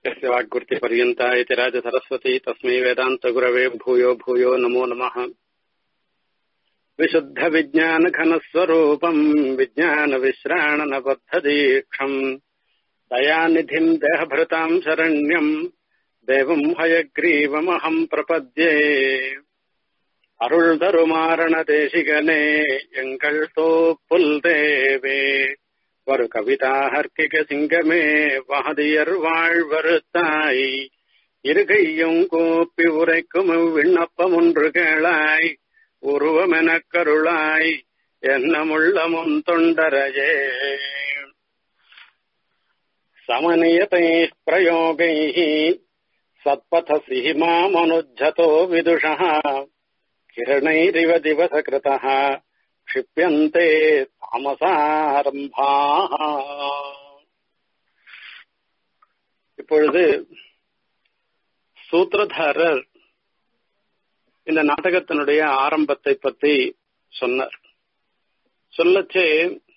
यस्य वाग्वृत्तिपर्यन्ता इति राजसरस्वती तस्मै वेदान्तगुरवे भूयो भूयो नमो नमः विशुद्धविज्ञानघनस्वरूपम् विज्ञानविश्राणनबद्धदीक्षम् दयानिधिम् देहभृताम् शरण्यम् देवम् हयग्रीवमहम् प्रपद्ये அருள் தருமாரண தேசிகனே எங்கள் தோப்புல் தேவே ஒரு கவிதா ஹர்க்கிக சிங்கமே வகதியர் வாழ்வருத்தாய் இருகையும் கோப்பி உரைக்கும் விண்ணப்பம் ஒன்று கேளாய் உருவமெனக் கருளாய் என்னமுள்ளமும் தொண்டரையே समनियतैः प्रयोगैः सत्पथसि मामनुज्झतो विदुषः किरणैरिव दिवसकृतः क्षिप्यन्ते தாமசாரம்பாக இப்பொழுது சூத்திரதாரர் இந்த நாடகத்தினுடைய ஆரம்பத்தை பத்தி சொன்னார் சொல்லச்சே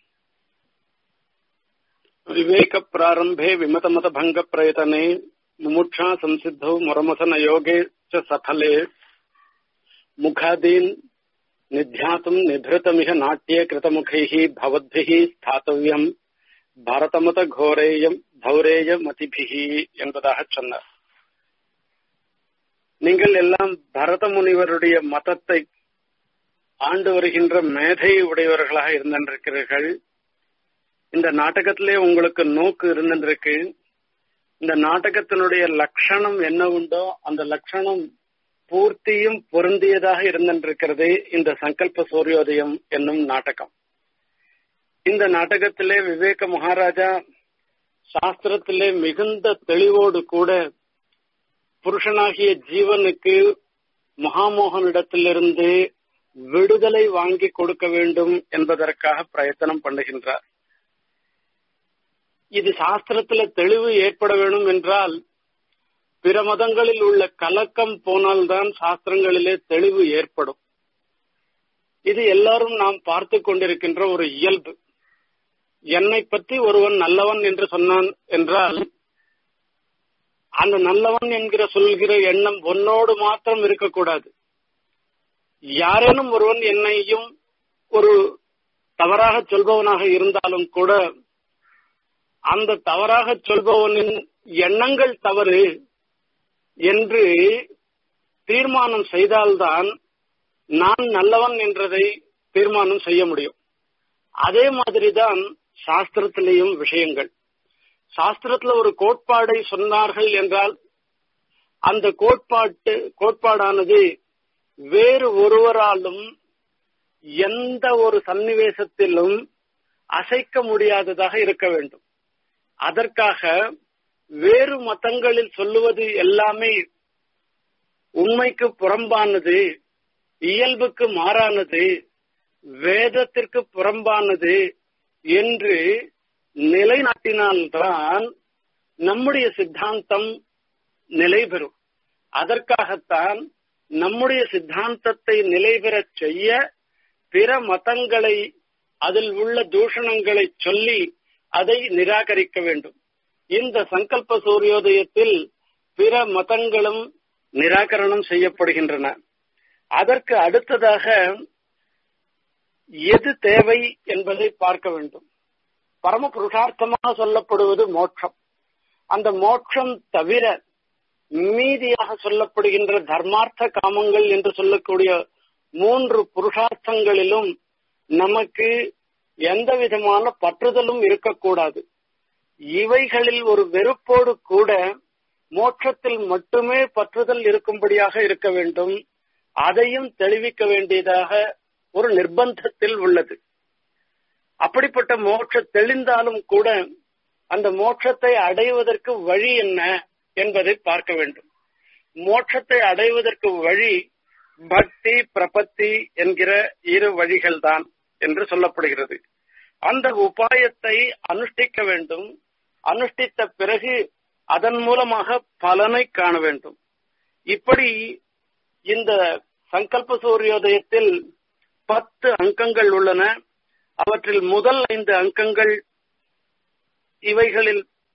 விவேக பிராரம்பே விமதமத பங்க பிரயத்தனே முமுட்சா சம்சித்தோ முரமசன யோகே ச சஃலே முகாதீன் நித்யாத்தும் நிபிருத்தமிக நாட்டிய கிருதமுகைः பவத்பிः ஸ்தாத்தவியம் பரதமத கோரேயம் தௌரேய மதிபிகி என்பதாக சொன்னார் நீங்கள் எல்லாம் பரத முனிவருடைய மதத்தை ஆண்டு வருகின்ற மேதை உடையவர்களாக இருந்திருக்கிறீர்கள் இந்த நாடகத்திலே உங்களுக்கு நோக்கு இருந்திருக்கு இந்த நாடகத்தினுடைய லட்சணம் என்ன உண்டோ அந்த லட்சணம் பூர்த்தியும் பொருந்தியதாக இருந்திருக்கிறது இந்த சங்கல்ப சூரியோதயம் என்னும் நாடகம் இந்த நாடகத்திலே விவேக மகாராஜா சாஸ்திரத்திலே மிகுந்த தெளிவோடு கூட புருஷனாகிய ஜீவனுக்கு மகாமோகனிடத்திலிருந்து விடுதலை வாங்கி கொடுக்க வேண்டும் என்பதற்காக பிரயத்தனம் பண்ணுகின்றார் இது சாஸ்திரத்துல தெளிவு ஏற்பட வேண்டும் என்றால் பிற மதங்களில் உள்ள கலக்கம் போனால்தான் சாஸ்திரங்களிலே தெளிவு ஏற்படும் இது எல்லாரும் நாம் பார்த்து கொண்டிருக்கின்ற ஒரு இயல்பு என்னை பற்றி ஒருவன் நல்லவன் என்று சொன்னான் என்றால் அந்த நல்லவன் என்கிற சொல்கிற எண்ணம் ஒன்னோடு மாத்திரம் இருக்கக்கூடாது யாரேனும் ஒருவன் என்னையும் ஒரு தவறாக சொல்பவனாக இருந்தாலும் கூட அந்த தவறாக சொல்பவனின் எண்ணங்கள் தவறு என்று தீர்மானம் செய்தால்தான் நான் நல்லவன் என்றதை தீர்மானம் செய்ய முடியும் அதே மாதிரிதான் சாஸ்திரத்திலேயும் விஷயங்கள் சாஸ்திரத்துல ஒரு கோட்பாடை சொன்னார்கள் என்றால் அந்த கோட்பாட்டு கோட்பாடானது வேறு ஒருவராலும் எந்த ஒரு சன்னிவேசத்திலும் அசைக்க முடியாததாக இருக்க வேண்டும் அதற்காக வேறு மதங்களில் சொல்லுவது எல்லாமே உண்மைக்கு புறம்பானது இயல்புக்கு மாறானது வேதத்திற்கு புறம்பானது என்று நிலைநாட்டினால்தான் நம்முடைய சித்தாந்தம் நிலை பெறும் அதற்காகத்தான் நம்முடைய சித்தாந்தத்தை நிலை பெறச் செய்ய பிற மதங்களை அதில் உள்ள தூஷணங்களை சொல்லி அதை நிராகரிக்க வேண்டும் இந்த சங்கல்ப சூரியோதயத்தில் பிற மதங்களும் நிராகரணம் செய்யப்படுகின்றன அதற்கு அடுத்ததாக எது தேவை என்பதை பார்க்க வேண்டும் பரம புருஷார்த்தமாக சொல்லப்படுவது மோட்சம் அந்த மோட்சம் தவிர மீதியாக சொல்லப்படுகின்ற தர்மார்த்த காமங்கள் என்று சொல்லக்கூடிய மூன்று புருஷார்த்தங்களிலும் நமக்கு எந்த விதமான பற்றுதலும் இருக்கக்கூடாது இவைகளில் ஒரு வெறுப்போடு கூட மோட்சத்தில் மட்டுமே பற்றுதல் இருக்கும்படியாக இருக்க வேண்டும் அதையும் தெளிவிக்க வேண்டியதாக ஒரு நிர்பந்தத்தில் உள்ளது அப்படிப்பட்ட மோட்ச தெளிந்தாலும் கூட அந்த மோட்சத்தை அடைவதற்கு வழி என்ன என்பதை பார்க்க வேண்டும் மோட்சத்தை அடைவதற்கு வழி பக்தி பிரபத்தி என்கிற இரு வழிகள் தான் என்று சொல்லப்படுகிறது அந்த உபாயத்தை அனுஷ்டிக்க வேண்டும் அனுஷ்டித்த பிறகு அதன் மூலமாக பலனை காண வேண்டும் இப்படி இந்த சங்கல்ப சூரியோதயத்தில் பத்து அங்கங்கள் உள்ளன அவற்றில் முதல் ஐந்து அங்கங்கள் இவைகளில்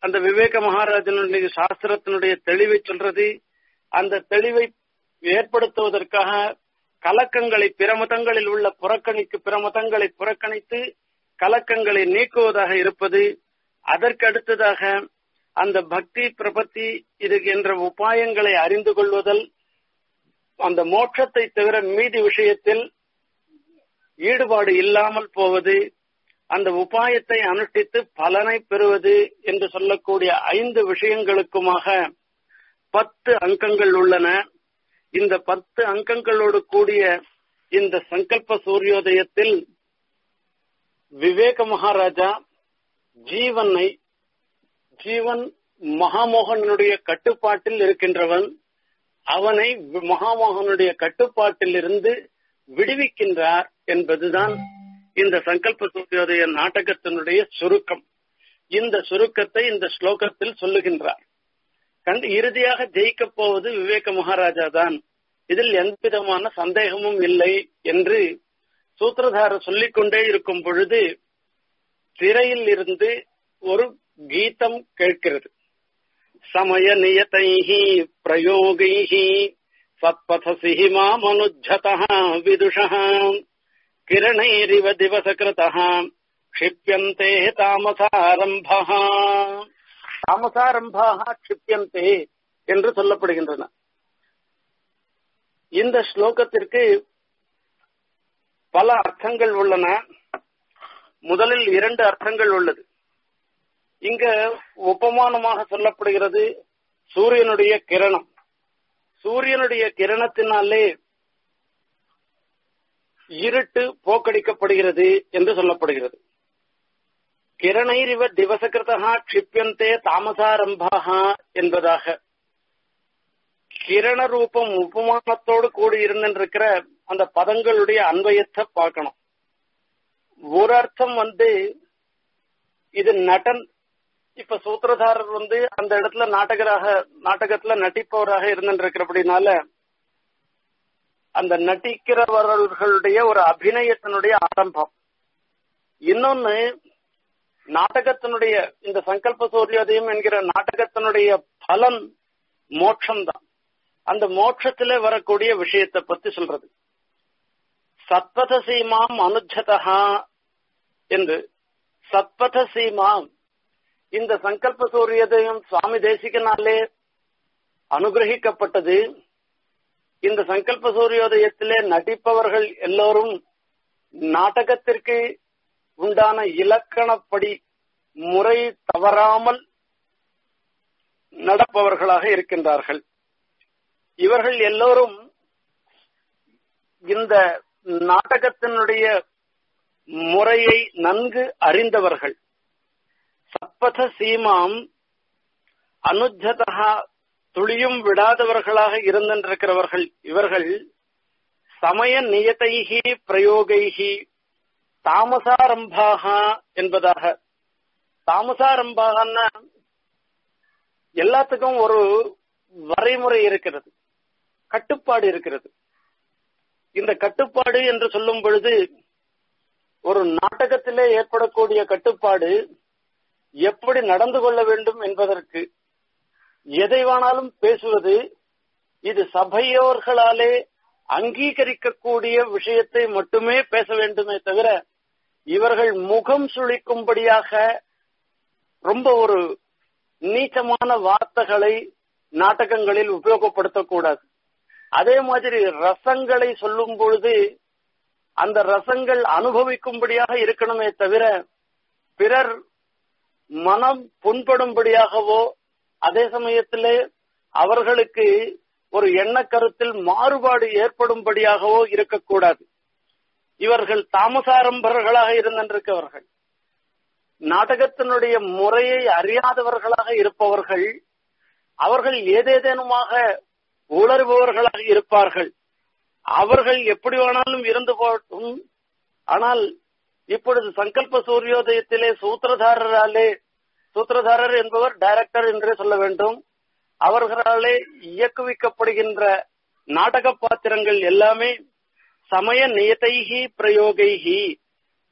அந்த விவேக மகாராஜனுடைய சாஸ்திரத்தினுடைய தெளிவை சொல்றது அந்த தெளிவை ஏற்படுத்துவதற்காக கலக்கங்களை பிற மதங்களில் உள்ள புறக்கணிக்கு பிற மதங்களை புறக்கணித்து கலக்கங்களை நீக்குவதாக இருப்பது அதற்கு அடுத்ததாக அந்த பக்தி பிரபத்தி இது என்ற உபாயங்களை அறிந்து கொள்வதல் அந்த மோட்சத்தை தவிர மீதி விஷயத்தில் ஈடுபாடு இல்லாமல் போவது அந்த உபாயத்தை அனுஷ்டித்து பலனை பெறுவது என்று சொல்லக்கூடிய ஐந்து விஷயங்களுக்குமாக பத்து அங்கங்கள் உள்ளன இந்த பத்து அங்கங்களோடு கூடிய இந்த சங்கல்ப சூரியோதயத்தில் விவேக மகாராஜா ஜீவனை ஜீவன் மகாமோகனுடைய கட்டுப்பாட்டில் இருக்கின்றவன் அவனை மகாமோகனுடைய கட்டுப்பாட்டில் இருந்து விடுவிக்கின்றார் என்பதுதான் இந்த சங்கல்ப சூரியோதய நாடகத்தினுடைய சுருக்கம் இந்த சுருக்கத்தை இந்த ஸ்லோகத்தில் சொல்லுகின்றார் கண்டு இறுதியாக ஜெயிக்கப் போவது விவேக மகாராஜா தான் இதில் எந்த விதமான சந்தேகமும் இல்லை என்று சூத்திரதாரர் சொல்லிக் கொண்டே இருக்கும் பொழுது திரையில் இருந்து ஒரு கீதம் கேட்கிறது சமய நியதைஹி பிரயோகைஹி சத்பதசி மாமனுஜதா விதுஷா கிரணைரிவ திவசகிருதः क्षिप्यन्ते தாமசாரம்பः தாமசாரம்பாக க்ஷிப்யந்தே என்று சொல்லப்படுகின்றன இந்த ஸ்லோகத்திற்கு பல அர்த்தங்கள் உள்ளன முதலில் இரண்டு அர்த்தங்கள் உள்ளது இங்க உபமானமாக சொல்லப்படுகிறது சூரியனுடைய கிரணம் சூரியனுடைய கிரணத்தினாலே இருட்டு போக்கடிக்கப்படுகிறது என்று சொல்லப்படுகிறது கிரணைரிவ திவசகிருதா க்ஷிப்யந்தே தாமசாரம்பாக என்பதாக கிரண ரூபம் உபமானத்தோடு கூடி இருந்திருக்கிற அந்த பதங்களுடைய அன்வயத்தை பார்க்கணும் ஒரு அர்த்தம் வந்து இது நடன் இப்ப சூத்திரதாரர் வந்து அந்த இடத்துல நாடகராக நாடகத்துல நட்டிப்பவராக இருந்திருக்கிறபடினால அந்த நட்டிக்கிறவர்களுடைய ஒரு அபிநயத்தினுடைய ஆரம்பம் இன்னொன்னு நாடகத்தினுடைய இந்த சங்கல்ப சூரியோதயம் என்கிற நாடகத்தினுடைய பலன் மோட்சம்தான் அந்த மோட்சத்திலே வரக்கூடிய விஷயத்தை பத்தி சொல்றது சத்பத சீமாம் அனுஜதா என்று சத்பத சீமாம் இந்த சங்கல்ப சூரியோதயம் சுவாமி தேசிகனாலே அனுகிரகிக்கப்பட்டது இந்த சங்கல்ப சூரியோதயத்திலே நடிப்பவர்கள் எல்லோரும் நாடகத்திற்கு உண்டான இலக்கணப்படி முறை தவறாமல் நடப்பவர்களாக இருக்கின்றார்கள் இவர்கள் எல்லோரும் இந்த நாடகத்தினுடைய முறையை நன்கு அறிந்தவர்கள் சப்பத சீமாம் அனுஜதா துளியும் விடாதவர்களாக இருந்திருக்கிறவர்கள் இவர்கள் சமய நியதைகி பிரயோகைகி தாமசாரம்பாக என்பதாக தாமசாரம்பாகன்னா எல்லாத்துக்கும் ஒரு வரைமுறை இருக்கிறது கட்டுப்பாடு இருக்கிறது இந்த கட்டுப்பாடு என்று சொல்லும் பொழுது ஒரு நாடகத்திலே ஏற்படக்கூடிய கட்டுப்பாடு எப்படி நடந்து கொள்ள வேண்டும் என்பதற்கு எதை வேணாலும் பேசுவது இது சபையோர்களாலே அங்கீகரிக்கக்கூடிய விஷயத்தை மட்டுமே பேச வேண்டுமே தவிர இவர்கள் முகம் சுழிக்கும்படியாக ரொம்ப ஒரு நீச்சமான வார்த்தைகளை நாடகங்களில் உபயோகப்படுத்தக்கூடாது அதே மாதிரி ரசங்களை சொல்லும் பொழுது அந்த ரசங்கள் அனுபவிக்கும்படியாக இருக்கணுமே தவிர பிறர் மனம் புண்படும்படியாகவோ அதே சமயத்திலே அவர்களுக்கு ஒரு எண்ண கருத்தில் மாறுபாடு ஏற்படும்படியாகவோ இருக்கக்கூடாது இவர்கள் தாமசாரம்பர்களாக இருந்திருக்கவர்கள் நாடகத்தினுடைய முறையை அறியாதவர்களாக இருப்பவர்கள் அவர்கள் ஏதேதேனுமாக உணர்பவர்களாக இருப்பார்கள் அவர்கள் எப்படி வேணாலும் இருந்து போட்டும் ஆனால் இப்பொழுது சங்கல்ப சூரியோதயத்திலே சூத்திரதாரராலே சூத்திரதாரர் என்பவர் டைரக்டர் என்றே சொல்ல வேண்டும் அவர்களாலே இயக்குவிக்கப்படுகின்ற நாடக பாத்திரங்கள் எல்லாமே சமய நியதைகி பிரயோகைகி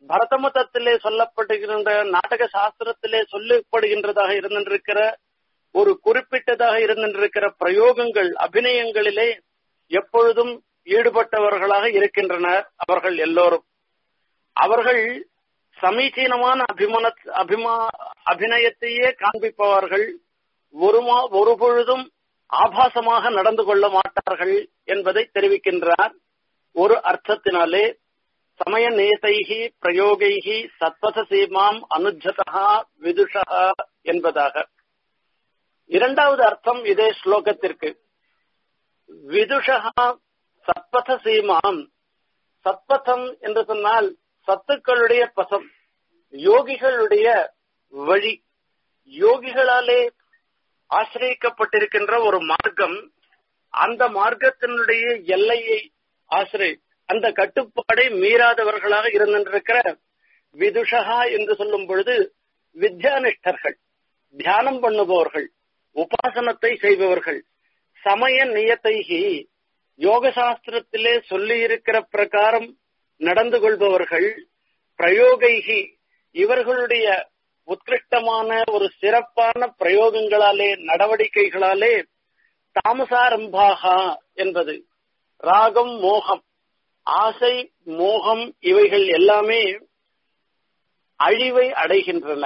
பரதமதத்திலே சொல்லப்படுகின்ற நாடக சாஸ்திரத்திலே சொல்லப்படுகின்றதாக இருந்திருக்கிற ஒரு குறிப்பிட்டதாக இருந்திருக்கிற பிரயோகங்கள் அபிநயங்களிலே எப்பொழுதும் ஈடுபட்டவர்களாக இருக்கின்றனர் அவர்கள் எல்லோரும் அவர்கள் சமீச்சீனமான அபிமன அபிமா அபிநயத்தையே காண்பிப்பவர்கள் ஒருமா ஒரு பொழுதும் ஆபாசமாக நடந்து கொள்ள மாட்டார்கள் என்பதை தெரிவிக்கின்றார் ஒரு அர்த்தத்தினாலே சமய நேதைகி பிரயோகைகி சத்வத சீமாம் அனுஜதா விதுஷா என்பதாக இரண்டாவது அர்த்தம் இதே ஸ்லோகத்திற்கு விதுஷா சத்பத சீமாம் சத்பதம் என்று சொன்னால் சத்துக்களுடைய பசம் யோகிகளுடைய வழி யோகிகளாலே ஆசிரியக்கப்பட்டிருக்கின்ற ஒரு மார்க்கம் அந்த மார்க்கத்தினுடைய எல்லையை ஆசிரிய அந்த கட்டுப்பாடை மீறாதவர்களாக இருந்திருக்கிற விதுஷகா என்று சொல்லும் பொழுது வித்யானிஷ்டர்கள் தியானம் பண்ணுபவர்கள் உபாசனத்தை செய்பவர்கள் சமய நியத்தைகி யோக சாஸ்திரத்திலே சொல்லி இருக்கிற பிரகாரம் நடந்து கொள்பவர்கள் பிரயோகைகி இவர்களுடைய உத்கிருஷ்டமான ஒரு சிறப்பான பிரயோகங்களாலே நடவடிக்கைகளாலே தாமசாரம்பாகா என்பது ராகம் மோகம் ஆசை மோகம் இவைகள் எல்லாமே அழிவை அடைகின்றன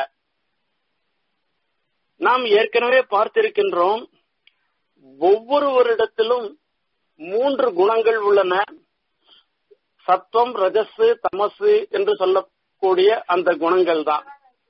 நாம் ஏற்கனவே பார்த்திருக்கின்றோம் ஒவ்வொருவரிடத்திலும் மூன்று குணங்கள் உள்ளன சத்துவம் ரஜசு தமசு என்று சொல்லக்கூடிய அந்த குணங்கள் தான்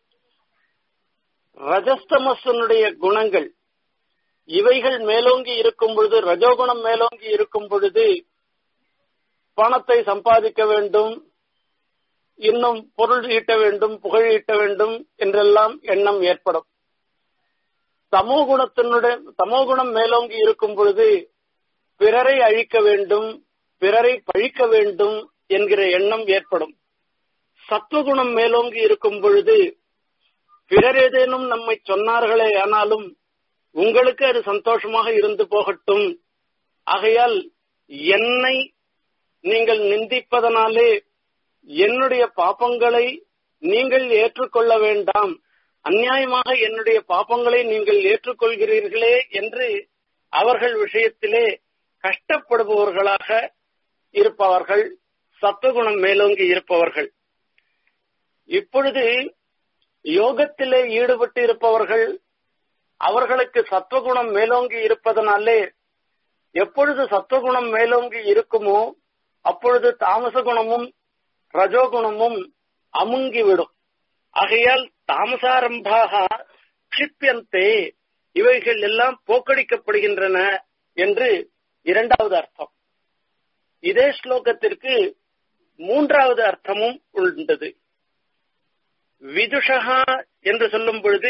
ரஜஸ்தமசனுடைய குணங்கள் இவைகள் மேலோங்கி இருக்கும் பொழுது ரஜோகுணம் மேலோங்கி இருக்கும் பொழுது பணத்தை சம்பாதிக்க வேண்டும் இன்னும் பொருள் ஈட்ட வேண்டும் புகழ் ஈட்ட வேண்டும் என்றெல்லாம் எண்ணம் ஏற்படும் தமோ குணத்தினுடைய தமோ குணம் மேலோங்கி இருக்கும் பொழுது பிறரை அழிக்க வேண்டும் பிறரை பழிக்க வேண்டும் என்கிற எண்ணம் ஏற்படும் சத்துவகுணம் மேலோங்கி இருக்கும் பொழுது பிறர் ஏதேனும் நம்மை சொன்னார்களே ஆனாலும் உங்களுக்கு அது சந்தோஷமாக இருந்து போகட்டும் ஆகையால் என்னை நீங்கள் நிந்திப்பதனாலே என்னுடைய பாப்பங்களை நீங்கள் ஏற்றுக்கொள்ள வேண்டாம் அந்நியாயமாக என்னுடைய பாப்பங்களை நீங்கள் ஏற்றுக்கொள்கிறீர்களே என்று அவர்கள் விஷயத்திலே கஷ்டப்படுபவர்களாக இருப்பவர்கள் சத்துவகுணம் மேலோங்கி இருப்பவர்கள் இப்பொழுது யோகத்திலே ஈடுபட்டு இருப்பவர்கள் அவர்களுக்கு சத்துவகுணம் மேலோங்கி இருப்பதனாலே எப்பொழுது சத்துவகுணம் மேலோங்கி இருக்குமோ அப்பொழுது தாமச குணமும் ரஜோகுணமும் அமுங்கிவிடும் ஆகையால் தாமசாரம்பாக க்ஷிப்பியந்தே இவைகள் எல்லாம் போக்கடிக்கப்படுகின்றன என்று இரண்டாவது அர்த்தம் இதே ஸ்லோகத்திற்கு மூன்றாவது அர்த்தமும் உள்ளது விதுஷகா என்று சொல்லும் பொழுது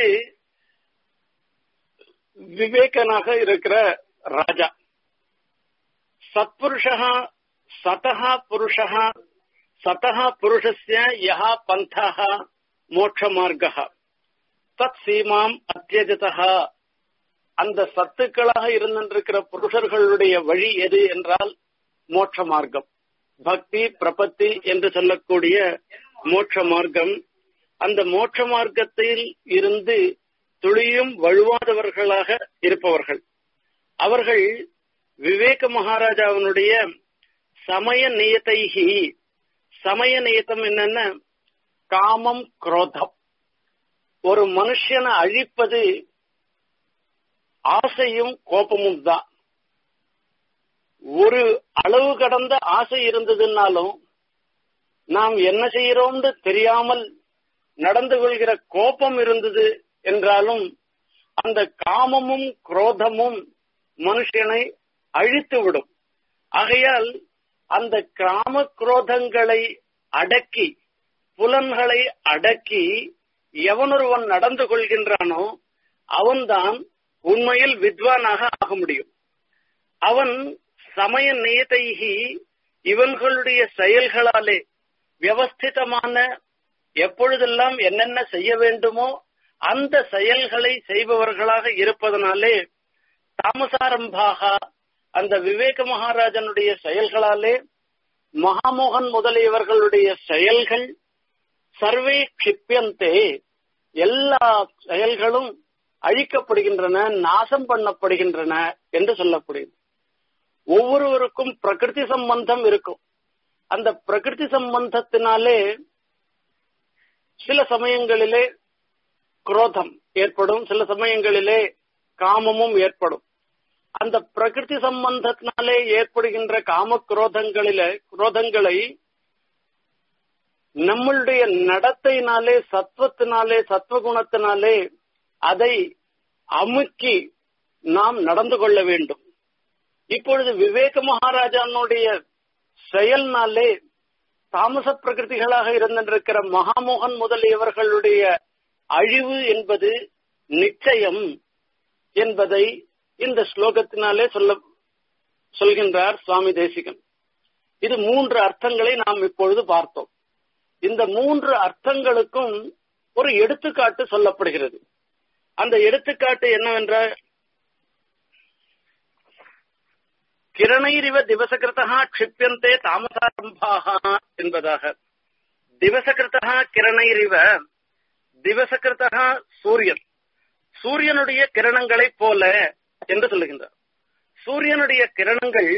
விவேகனாக இருக்கிற ராஜா சத்புருஷா சதஹா புருஷா சதஹா புருஷஸ்ய யஹா பந்தः மோட்ச மார்க்கः தத் சீமாம் அத்தியஜதா அந்த சத்துக்களாக இருந்திருக்கிற புருஷர்களுடைய வழி எது என்றால் மோட்ச மார்க்கம் பக்தி பிரபத்தி என்று சொல்லக்கூடிய மோட்ச மார்க்கம் அந்த மோட்ச மார்க்கத்தில் இருந்து துளியும் வழுவாதவர்களாக இருப்பவர்கள் அவர்கள் விவேக மகாராஜாவினுடைய சமய நியத்தைகி சமய நியத்தம் என்னன்னா காமம் குரோதம் ஒரு மனுஷனை அழிப்பது ஆசையும் கோபமும் தான் ஒரு அளவு கடந்த ஆசை இருந்ததுன்னாலும் நாம் என்ன செய்யறோம்னு தெரியாமல் நடந்து கொள்கிற கோபம் இருந்தது என்றாலும் அந்த காமமும் குரோதமும் மனுஷனை அழித்து விடும் ஆகையால் அந்த காம குரோதங்களை அடக்கி புலன்களை அடக்கி எவனொருவன் நடந்து கொள்கின்றானோ அவன்தான் உண்மையில் வித்வானாக ஆக முடியும் அவன் சமய நியதைகி இவன்களுடைய செயல்களாலே வியவஸ்திதமான எப்பொழுதெல்லாம் என்னென்ன செய்ய வேண்டுமோ அந்த செயல்களை செய்பவர்களாக இருப்பதனாலே தாமசாரம்பாக அந்த விவேக மகாராஜனுடைய செயல்களாலே மகாமோகன் முதலியவர்களுடைய செயல்கள் சர்வே க்ஷிப்பியந்தே எல்லா செயல்களும் அழிக்கப்படுகின்றன நாசம் பண்ணப்படுகின்றன என்று சொல்லப்படுகிறது ஒவ்வொருவருக்கும் பிரகிருதி சம்பந்தம் இருக்கும் அந்த பிரகிருதி சம்பந்தத்தினாலே சில சமயங்களிலே குரோதம் ஏற்படும் சில சமயங்களிலே காமமும் ஏற்படும் அந்த பிரகிருதி சம்பந்தத்தினாலே ஏற்படுகின்ற காம குரோதங்களிலே குரோதங்களை நம்மளுடைய நடத்தையினாலே சத்வத்தினாலே சத்வகுணத்தினாலே அதை அமுக்கி நாம் நடந்து கொள்ள வேண்டும் இப்பொழுது விவேக மகாராஜானுடைய செயல்னாலே தாமச பிரகிருதிகளாக இருந்திருக்கிற மகாமோகன் முதலியவர்களுடைய அழிவு என்பது நிச்சயம் என்பதை இந்த ஸ்லோகத்தினாலே சொல்ல சொல்கின்றார் சுவாமி தேசிகன் இது மூன்று அர்த்தங்களை நாம் இப்பொழுது பார்த்தோம் இந்த மூன்று அர்த்தங்களுக்கும் ஒரு எடுத்துக்காட்டு சொல்லப்படுகிறது அந்த எடுத்துக்காட்டு என்னவென்றால் கிரணைரிவ திவசகிருத்தா க்ஷிப்பியந்தே தாமசாரம்பாக என்பதாக திவசகிருத்தா கிரணைரிவ திவசகிருத்தா சூரியன் சூரியனுடைய கிரணங்களைப் போல என்று சொல்லுகின்றார் சூரியனுடைய கிரணங்கள்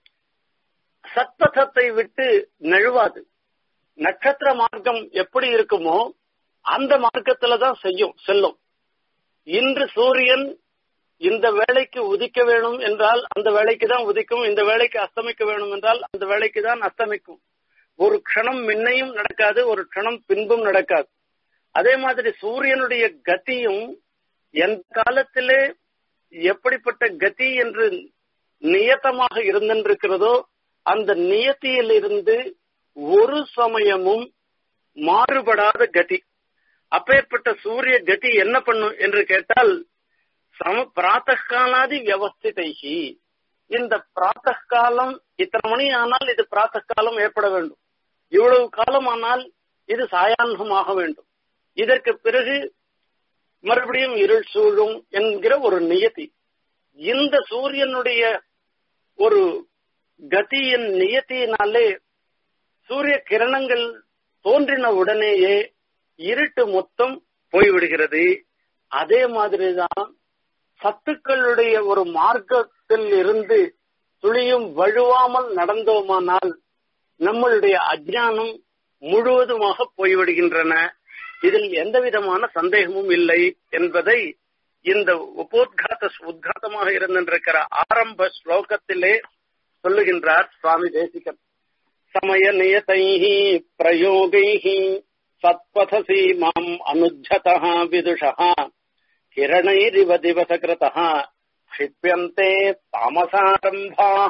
சத்பதத்தை விட்டு நழுவாது நட்சத்திர மார்க்கம் எப்படி இருக்குமோ அந்த மார்க்கத்துல தான் செய்யும் செல்லும் இன்று சூரியன் இந்த வேலைக்கு உதிக்க வேணும் என்றால் அந்த வேலைக்கு தான் உதிக்கும் இந்த வேலைக்கு அஸ்தமிக்க வேணும் என்றால் அந்த வேலைக்கு தான் அஸ்தமிக்கும் ஒரு க்ஷணம் முன்னையும் நடக்காது ஒரு க்ஷணம் பின்பும் நடக்காது அதே மாதிரி சூரியனுடைய கதியும் எந்த காலத்திலே எப்படிப்பட்ட கதி என்று நியத்தமாக இருந்திருக்கிறதோ அந்த நியத்தியிலிருந்து ஒரு சமயமும் மாறுபடாத கதி அப்பேற்பட்ட சூரிய கதி என்ன பண்ணும் என்று கேட்டால் சம பிராத்தகாலாதி வியவஸ்திதைகி இந்த பிராத்தகாலம் இத்தனை மணி ஆனால் இது பிராத்தகாலம் ஏற்பட வேண்டும் இவ்வளவு காலம் ஆனால் இது சாயான்கமாக வேண்டும் இதற்கு பிறகு மறுபடியும் இருள் சூழும் என்கிற ஒரு நியதி இந்த சூரியனுடைய ஒரு கதியின் நியத்தியினாலே சூரிய கிரணங்கள் தோன்றின உடனேயே இருட்டு மொத்தம் போய்விடுகிறது அதே மாதிரிதான் சத்துக்களுடைய ஒரு மார்க்கத்தில் இருந்து துளியும் வழுவாமல் நடந்தோமானால் நம்மளுடைய அஜ்ஞானம் முழுவதுமாக போய்விடுகின்றன இதில் எந்த விதமான சந்தேகமும் இல்லை என்பதை இந்த உபோத்காத உத்காத்தமாக இருந்திருக்கிற ஆரம்ப ஸ்லோகத்திலே சொல்லுகின்றார் சுவாமி தேசிகன் சமய நியதை பிரயோகை சத்பதசி மாம் அனுஜத விதுஷா கிரணைரிவ திவசகிருத क्षिप्यन्ते தாமசாரம்பாக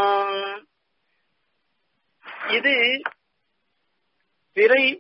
இது பிறை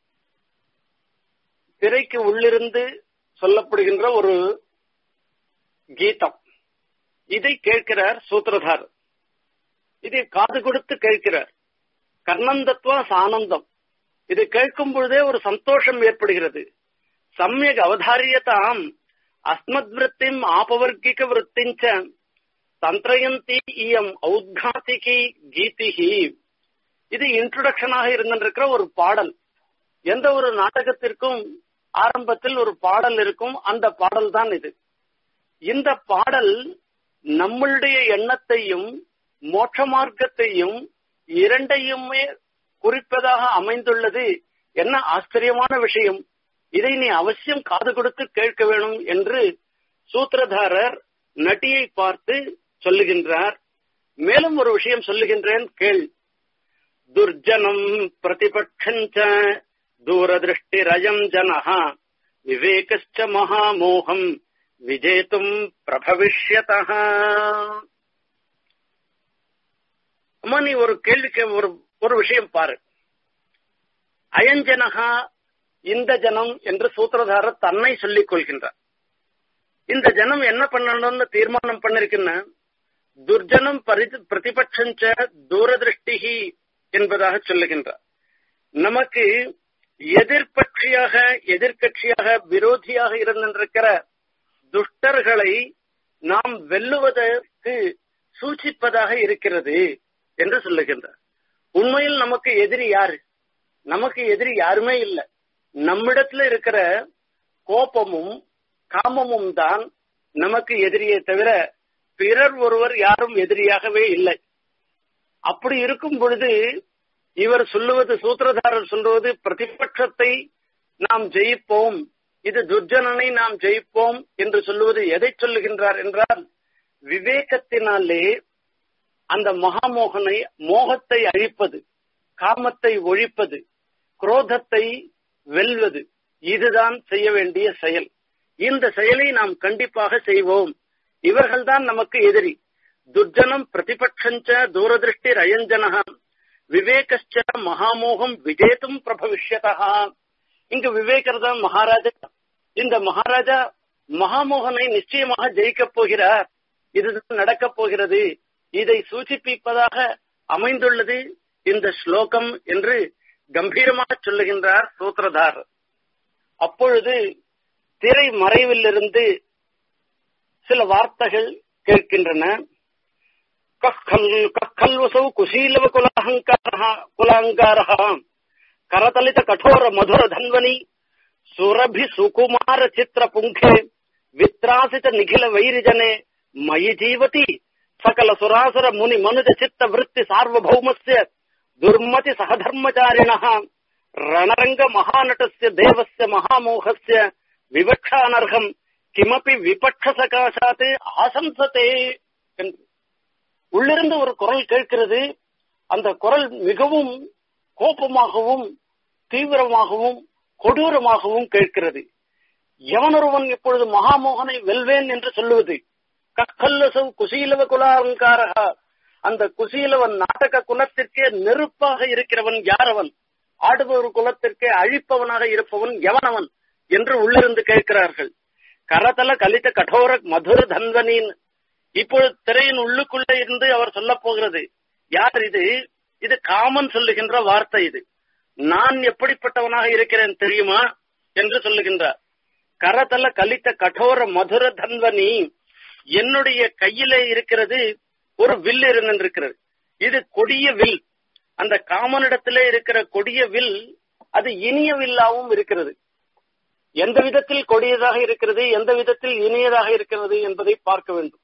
பிறைக்கு உள்ளிருந்து சொல்லப்படுகின்ற ஒரு கீதம் இதை கேட்கிறார் சூத்திரதார் இதை காது கொடுத்து கேட்கிறார் கர்ணந்தத்வா சானந்தம் இது கேட்கும் பொழுதே ஒரு சந்தோஷம் ஏற்படுகிறது சமயக் அவதாரியதாம் அஸ்மத் விற்த்திம் ஆபவர்க்கிக விற்த்திஞ்ச தந்திரயந்தி இயம் ஔத்காத்திகி கீதிகி இது இன்ட்ரோடக்ஷனாக இருந்திருக்கிற ஒரு பாடல் எந்த ஒரு நாடகத்திற்கும் ஆரம்பத்தில் ஒரு பாடல் இருக்கும் அந்த பாடல் தான் இது இந்த பாடல் நம்மளுடைய எண்ணத்தையும் மோட்ச மார்க்கத்தையும் இரண்டையுமே குறிப்பதாக அமைந்துள்ளது என்ன ஆச்சரியமான விஷயம் இதை நீ அவசியம் காது கொடுத்து கேட்க வேணும் என்று சூத்திரதாரர் நட்டியை பார்த்து சொல்லுகின்றார் மேலும் ஒரு விஷயம் சொல்லுகின்றேன் கேள் துர்ஜனம் பிரதிபட்சஞ்ச தூரதிருஷ்டிரயம் ஜனஹா விவேகச்ச மகாமோகம் விஜேத்தும் பிரபவிஷ்யதா அம்மா நீ ஒரு கேள்விக்கு ஒரு ஒரு விஷயம் பாரு அயஞ்சனகா இந்த ஜனம் என்று சூத்திரதாரர் தன்னை சொல்லிக் கொள்கின்றார் இந்த ஜனம் என்ன பண்ணணும்னு தீர்மானம் பண்ணிருக்குன்னா துர்ஜனம் பிரதிபட்சஞ்ச தூரதிருஷ்டிகி என்பதாக சொல்லுகின்றார் நமக்கு எதிர்பட்சியாக எதிர்கட்சியாக விரோதியாக இருந்திருக்கிற துஷ்டர்களை நாம் வெல்லுவதற்கு சூச்சிப்பதாக இருக்கிறது என்று சொல்லுகின்றார் உண்மையில் நமக்கு எதிரி யாரு நமக்கு எதிரி யாருமே இல்லை நம்மிடத்துல இருக்கிற கோபமும் காமமும் தான் நமக்கு எதிரியே தவிர பிறர் ஒருவர் யாரும் எதிரியாகவே இல்லை அப்படி இருக்கும் பொழுது இவர் சொல்லுவது சூத்திரதாரர் சொல்லுவது பிரதிபட்சத்தை நாம் ஜெயிப்போம் இது துர்ஜனனை நாம் ஜெயிப்போம் என்று சொல்லுவது எதை சொல்லுகின்றார் என்றால் விவேகத்தினாலே அந்த மகாமோகனை மோகத்தை அழிப்பது காமத்தை ஒழிப்பது குரோதத்தை வெல்வது இதுதான் செய்ய வேண்டிய செயல் இந்த செயலை நாம் கண்டிப்பாக செய்வோம் இவர்கள்தான் நமக்கு எதிரி துர்ஜனம் பிரதிபட்சஞ்ச தூரதிருஷ்டி ரயஞ்சனக விவேகச்ச மகாமோகம் விஜேத்தும் பிரபவிஷ்யதா இங்கு விவேகர் தான் மகாராஜா இந்த மகாராஜா மகாமோகனை நிச்சயமாக ஜெயிக்கப் போகிறார் இதுதான் நடக்கப் போகிறது இதை சூச்சிப்பிப்பதாக அமைந்துள்ளது இந்த ஸ்லோகம் என்று கம்பீரமாக சொல்லுகின்றார் சூத்திரதார் அப்பொழுது திரை மறைவிலிருந்து சில வார்த்தைகள் கேட்கின்றன கல்வசௌ குசீலவ குலாஹங்கார குலாங்கார கரதலித கடோர மதுர தன்வனி சுரபி சுகுமார சித்திர புங்கே வித்ராசித நிகில வைரிஜனே மயி ஜீவதி சகல சுராசுர முனி மனுஜ சித்த விற்பி சார்வபௌமஸ்ய துர்மதி சகதர்மச்சாரிண ரணரங்க மகாநட்டஸ்ய தேவஸ்ய மகாமோகஸ்ய விவக்ஷானர்ஹம் கிமபி விபட்ச சகாசாத்து ஆசம்சத்தே என்று உள்ளிருந்து ஒரு குரல் கேட்கிறது அந்த குரல் மிகவும் கோபமாகவும் தீவிரமாகவும் கொடூரமாகவும் கேட்கிறது எவனொருவன் இப்பொழுது மகாமோகனை வெல்வேன் என்று சொல்லுவது கக்கல்லசவ் குசீலவ குலாலங்காரகா அந்த குசீலவன் நாடக குலத்திற்கே நெருப்பாக இருக்கிறவன் யாரவன் ஆடுபவர் குலத்திற்கே அழிப்பவனாக இருப்பவன் எவனவன் என்று உள்ளிருந்து கேட்கிறார்கள் கரதல கலித கடோர மதுர தன்வனின் இப்பொழுது திரையின் உள்ளுக்குள்ளே இருந்து அவர் சொல்ல போகிறது யார் இது இது காமன் சொல்லுகின்ற வார்த்தை இது நான் எப்படிப்பட்டவனாக இருக்கிறேன் தெரியுமா என்று சொல்லுகின்றார் கரதல கலித்த கடோர மதுர தன்வனி என்னுடைய கையிலே இருக்கிறது ஒரு வில் இருந்திருக்கிறது இது கொடிய வில் அந்த காமனிடத்திலே இருக்கிற கொடிய வில் அது இனிய வில்லாவும் இருக்கிறது எந்த விதத்தில் கொடியதாக இருக்கிறது எந்த விதத்தில் இனியதாக இருக்கிறது என்பதை பார்க்க வேண்டும்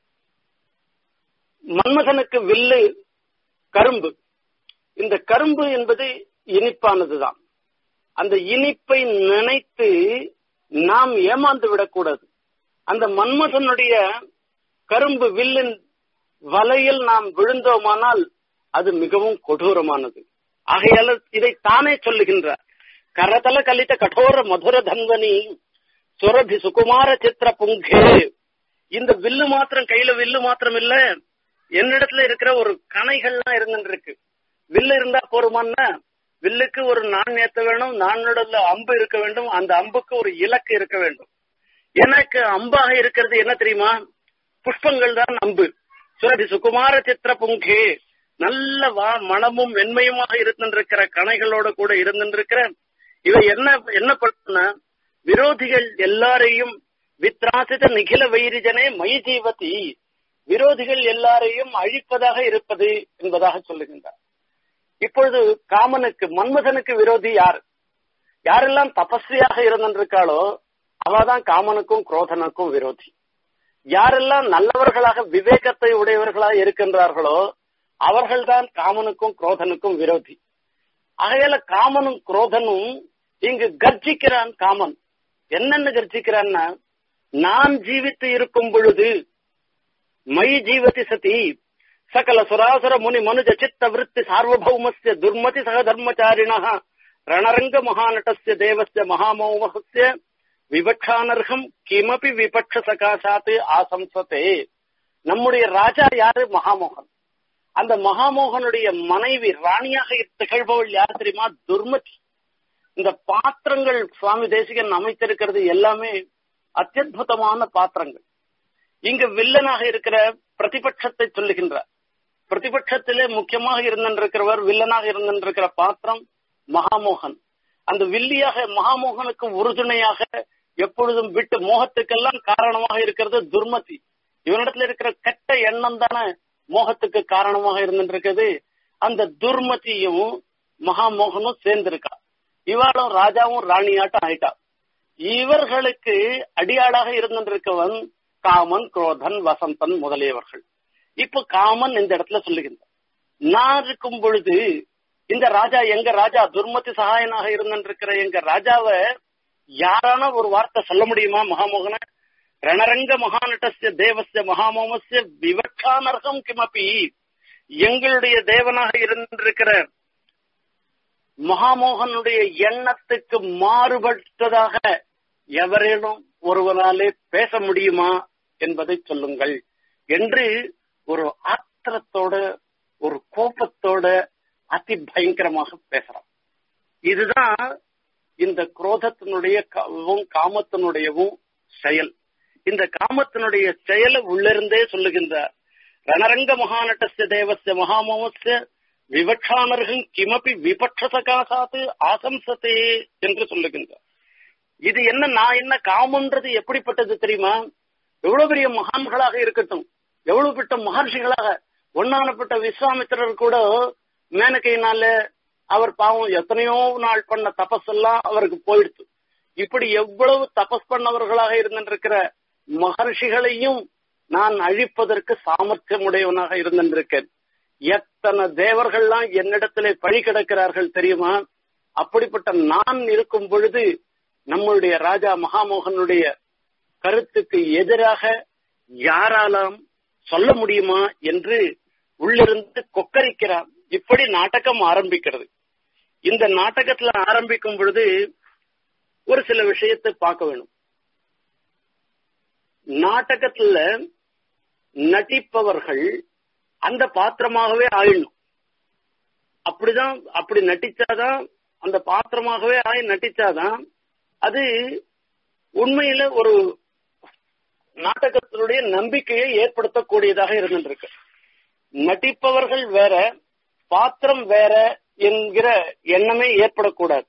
மன்மதனுக்கு வில்லு கரும்பு இந்த கரும்பு என்பது இனிப்பானதுதான் அந்த இனிப்பை நினைத்து நாம் ஏமாந்து விடக்கூடாது அந்த மன்மதனுடைய கரும்பு வில்லின் வலையில் நாம் விழுந்தோமானால் அது மிகவும் கொடூரமானது ஆகையால இதை தானே சொல்லுகின்றார் கரதல கலித்த கடோர மதுர தன்வனி சுரபி சுகுமார சித்திர புங்கே இந்த வில்லு மாத்திரம் கையில வில்லு மாத்திரம் இல்ல என்னிடத்துல இருக்கிற ஒரு கணைகள்லாம் இருந்துருக்கு வில்லு இருந்தா போருமான்னா வில்லுக்கு ஒரு நான் ஏத்த வேணும் நானோட அம்பு இருக்க வேண்டும் அந்த அம்புக்கு ஒரு இலக்கு இருக்க வேண்டும் எனக்கு அம்பாக இருக்கிறது என்ன தெரியுமா புஷ்பங்கள் தான் அம்பு சுரபி சுகுமார சித்திர புங்கே நல்ல வா மனமும் வெண்மையுமாக இருந்திருக்கிற கணைகளோட கூட இருந்திருக்கிற இவை என்ன என்ன பண்ண விரோதிகள் எல்லாரையும் வித்ராசித நிகில வைரிஜனே மை ஜீவதி விரோதிகள் எல்லாரையும் அழிப்பதாக இருப்பது என்பதாக சொல்லுகின்றார் இப்பொழுது காமனுக்கு மன்மதனுக்கு விரோதி யார் யாரெல்லாம் தபஸ்வியாக இருந்திருக்காளோ அவதான் காமனுக்கும் குரோதனுக்கும் விரோதி யாரெல்லாம் நல்லவர்களாக விவேகத்தை உடையவர்களாக இருக்கின்றார்களோ அவர்கள்தான் காமனுக்கும் குரோதனுக்கும் விரோதி ஆகையால காமனும் குரோதனும் இங்கு கர்ஜிக்கிறான் காமன் என்னென்ன கர்ஜிக்கிறான்னா நான் ஜீவித்து இருக்கும் பொழுது மை ஜீவதி சதி சகல சுராசுர முனி மனுஜ சித்த விற்பி சார்வபௌமஸ்ய துர்மதி சக தர்மச்சாரிண ரணரங்க மகாநட்டஸ்ய தேவஸ்ய மகாமோகஸ்ய விவக்ஷானர்ஹம் கிமபி விபட்ச சகாசாத்து ஆசம்சத்தே நம்முடைய ராஜா யாரு மகாமோகன் அந்த மகாமோகனுடைய மனைவி ராணியாக திகழ்பவள் யார் தெரியுமா துர்மதி இந்த பாத்திரங்கள் சுவாமி தேசிகன் அமைத்திருக்கிறது எல்லாமே அத்தியுதமான பாத்திரங்கள் இங்கு வில்லனாக இருக்கிற பிரதிபட்சத்தை சொல்லுகின்றார் பிரதிபட்சத்திலே முக்கியமாக இருந்திருக்கிறவர் வில்லனாக இருந்திருக்கிற பாத்திரம் மகாமோகன் அந்த வில்லியாக மகாமோகனுக்கு உறுதுணையாக எப்பொழுதும் விட்டு மோகத்துக்கெல்லாம் காரணமாக இருக்கிறது துர்மதி இவனிடத்துல இருக்கிற கெட்ட எண்ணம் தானே மோகத்துக்கு காரணமாக இருந்துருக்குது அந்த துர்மதியும் மகாமோகனும் சேர்ந்திருக்கா இவாளும் ராஜாவும் ராணியாட்டம் ஆயிட்டா இவர்களுக்கு அடியாளாக இருந்திருக்கவன் காமன் குரோதன் வசந்தன் முதலியவர்கள் இப்ப காமன் இந்த இடத்துல சொல்லுகின்றான் நான் இருக்கும் பொழுது இந்த ராஜா எங்க ராஜா துர்மதி சகாயனாக இருந்திருக்கிற எங்க ராஜாவை யாரான ஒரு வார்த்தை சொல்ல முடியுமா மகாமோகன ரணரங்க மகாநட்டஸ்ய தேவஸ்ய மகாமோமஸ்ய விவட்சானர்கம் கிமப்பி எங்களுடைய தேவனாக இருந்திருக்கிற மகாமோகனுடைய எண்ணத்துக்கு மாறுபட்டதாக எவரேனும் ஒருவராலே பேச முடியுமா என்பதை சொல்லுங்கள் என்று ஒரு ஆத்திரத்தோட ஒரு கோபத்தோட அதி பயங்கரமாக பேசுறான் இதுதான் இந்த குரோதத்தினுடைய காமத்தினுடையவும் செயல் இந்த காமத்தினுடைய செயலை உள்ளிருந்தே சொல்லுகின்றார் ரணரங்க மகாநட்டஸ்ய தேவஸ்ய மகாமோமஸ்ய விவட்சானர்கள் கிமப்பி விபட்சசகாசாத்து ஆசம்சத்தே என்று சொல்லுகின்றார் இது என்ன நான் என்ன காமன்றது எப்படிப்பட்டது தெரியுமா எவ்வளவு பெரிய மகான்களாக இருக்கட்டும் எவ்வளவு பெற்ற மகர்ஷிகளாக ஒன்னானப்பட்ட விஸ்வாமித்திரர் கூட மேனகையினால அவர் பாவம் எத்தனையோ நாள் பண்ண தபஸ் எல்லாம் அவருக்கு போயிடுச்சு இப்படி எவ்வளவு தபஸ் பண்ணவர்களாக இருந்திருக்கிற மகர்ஷிகளையும் நான் அழிப்பதற்கு சாமர்த்தியம் உடையவனாக இருந்திருக்கேன் எத்தனை தேவர்கள்லாம் என்னிடத்திலே பழி கிடக்கிறார்கள் தெரியுமா அப்படிப்பட்ட நான் இருக்கும் பொழுது நம்மளுடைய ராஜா மகாமோகனுடைய கருத்துக்கு எதிராக யாராலும் சொல்ல முடியுமா என்று உள்ளிருந்து கொக்கரிக்கிறார் இப்படி நாடகம் ஆரம்பிக்கிறது இந்த நாடகத்துல ஆரம்பிக்கும் பொழுது ஒரு சில விஷயத்தை பார்க்க வேணும் நாடகத்துல நடிப்பவர்கள் அந்த பாத்திரமாகவே ஆயிடணும் அப்படிதான் அப்படி நட்டிச்சாதான் அந்த பாத்திரமாகவே ஆகி நட்டிச்சாதான் அது உண்மையில ஒரு நாடகத்தினுடைய நம்பிக்கையை ஏற்படுத்தக்கூடியதாக இருந்திருக்கு நடிப்பவர்கள் வேற பாத்திரம் வேற என்கிற எண்ணமே ஏற்படக்கூடாது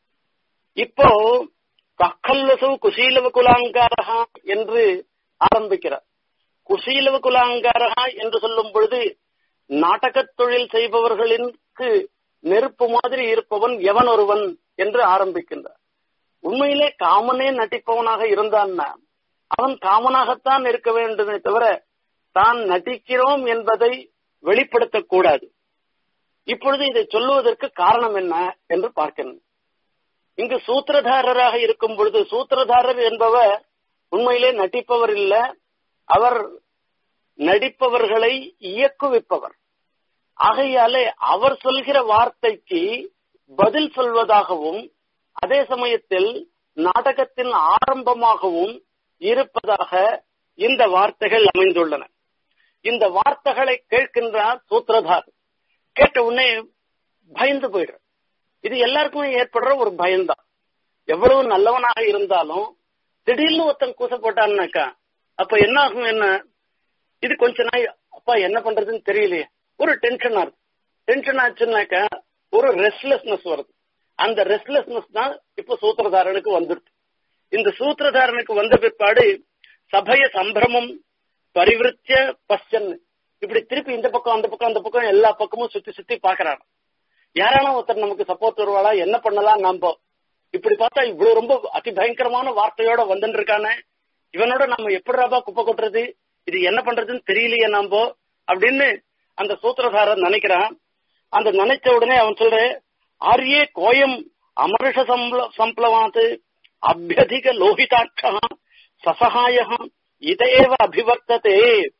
இப்போ கக்கல்லசு குசீலவ குலாங்காரகா என்று ஆரம்பிக்கிறார் குசீலவ குலாங்காரகா என்று சொல்லும் பொழுது நாடகத் தொழில் செய்பவர்களிற்கு நெருப்பு மாதிரி இருப்பவன் எவன் ஒருவன் என்று ஆரம்பிக்கின்றார் உண்மையிலே காமனே நடிப்பவனாக இருந்தான்னா அவன் காமனாகத்தான் இருக்க வேண்டுமே தவிர தான் நடிக்கிறோம் என்பதை வெளிப்படுத்தக்கூடாது இப்பொழுது இதை சொல்லுவதற்கு காரணம் என்ன என்று பார்க்கணும் இங்கு சூத்திரதாரராக இருக்கும் பொழுது சூத்திரதாரர் என்பவர் உண்மையிலே நடிப்பவர் இல்ல அவர் நடிப்பவர்களை இயக்குவிப்பவர் ஆகையாலே அவர் சொல்கிற வார்த்தைக்கு பதில் சொல்வதாகவும் அதே சமயத்தில் நாடகத்தின் ஆரம்பமாகவும் இருப்பதாக இந்த வார்த்தைகள் அமைந்துள்ளன இந்த வார்த்தைகளை கேட்கின்றார் சூத்திரதார் கேட்ட உடனே பயந்து போயிடுற இது எல்லாருக்குமே ஏற்படுற ஒரு பயம்தான் எவ்வளவு நல்லவனாக இருந்தாலும் திடீர்னு ஒருத்தன் கூச போட்டான்னாக்கா அப்ப என்ன ஆகும் என்ன இது கொஞ்ச நாள் அப்பா என்ன பண்றதுன்னு தெரியலையே ஒரு டென்ஷன் ஆகுது டென்ஷன் ஆச்சுன்னாக்கா ஒரு ரெஸ்ட்லெஸ்னஸ் வருது அந்த ரெஸ்ட்லெஸ்னஸ் தான் இப்ப சூத்திரதாரனுக்கு வந்துடுது இந்த சூத்திரதாரனுக்கு வந்த பிற்பாடு சபைய சம்பிரமம் பரிவிருத்திய பச்சன் இப்படி திருப்பி இந்த பக்கம் அந்த பக்கம் அந்த பக்கம் எல்லா பக்கமும் சுத்தி சுத்தி பாக்குறாங்க யாரான ஒருத்தர் நமக்கு சப்போர்ட் வருவாளா என்ன பண்ணலாம் நாம இப்படி பார்த்தா இவ்வளவு ரொம்ப அதி பயங்கரமான வார்த்தையோட வந்துட்டு இருக்கானே இவனோட நம்ம எப்படிராபா குப்பை கொட்டுறது இது என்ன பண்றதுன்னு தெரியலையே நாம அப்படின்னு அந்த சூத்திரதாரன் நினைக்கிறான் அந்த நினைச்ச உடனே அவன் சொல்ற ஆரியே கோயம் அமருஷ சம்பளவாது அபியதிக லோகிதாட்சா சசகாய இதையேவ அபிவர்த்ததே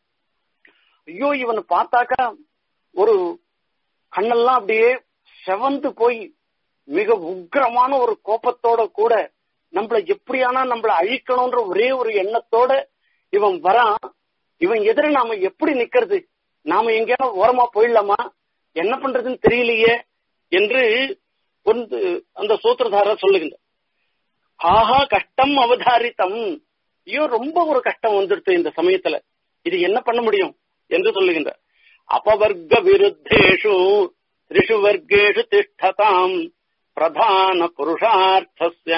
ஐயோ இவனை பார்த்தாக்கா ஒரு கண்ணெல்லாம் அப்படியே செவந்து போய் மிக உக்கிரமான ஒரு கோபத்தோட கூட நம்மள எப்படியானா நம்மள அழிக்கணும்ன்ற ஒரே ஒரு எண்ணத்தோட இவன் வரான் இவன் எதிர நாம எப்படி நிக்கிறது நாம எங்கேயான ஓரமா போயிடலாமா என்ன பண்றதுன்னு தெரியலையே என்று வந்து அந்த சூத்திரதாரர் சொல்லுகின்ற ஆஹா கஷ்டம் அவதாரித்தம் ஐயோ ரொம்ப ஒரு கஷ்டம் வந்துடுது இந்த சமயத்துல இது என்ன பண்ண முடியும் என்று சொல்லுகின்ற அபவர்க்க விருத்தேஷு திரிஷு வர்க்கேஷு திஷ்டதாம் பிரதான புருஷார்த்தஸ்ய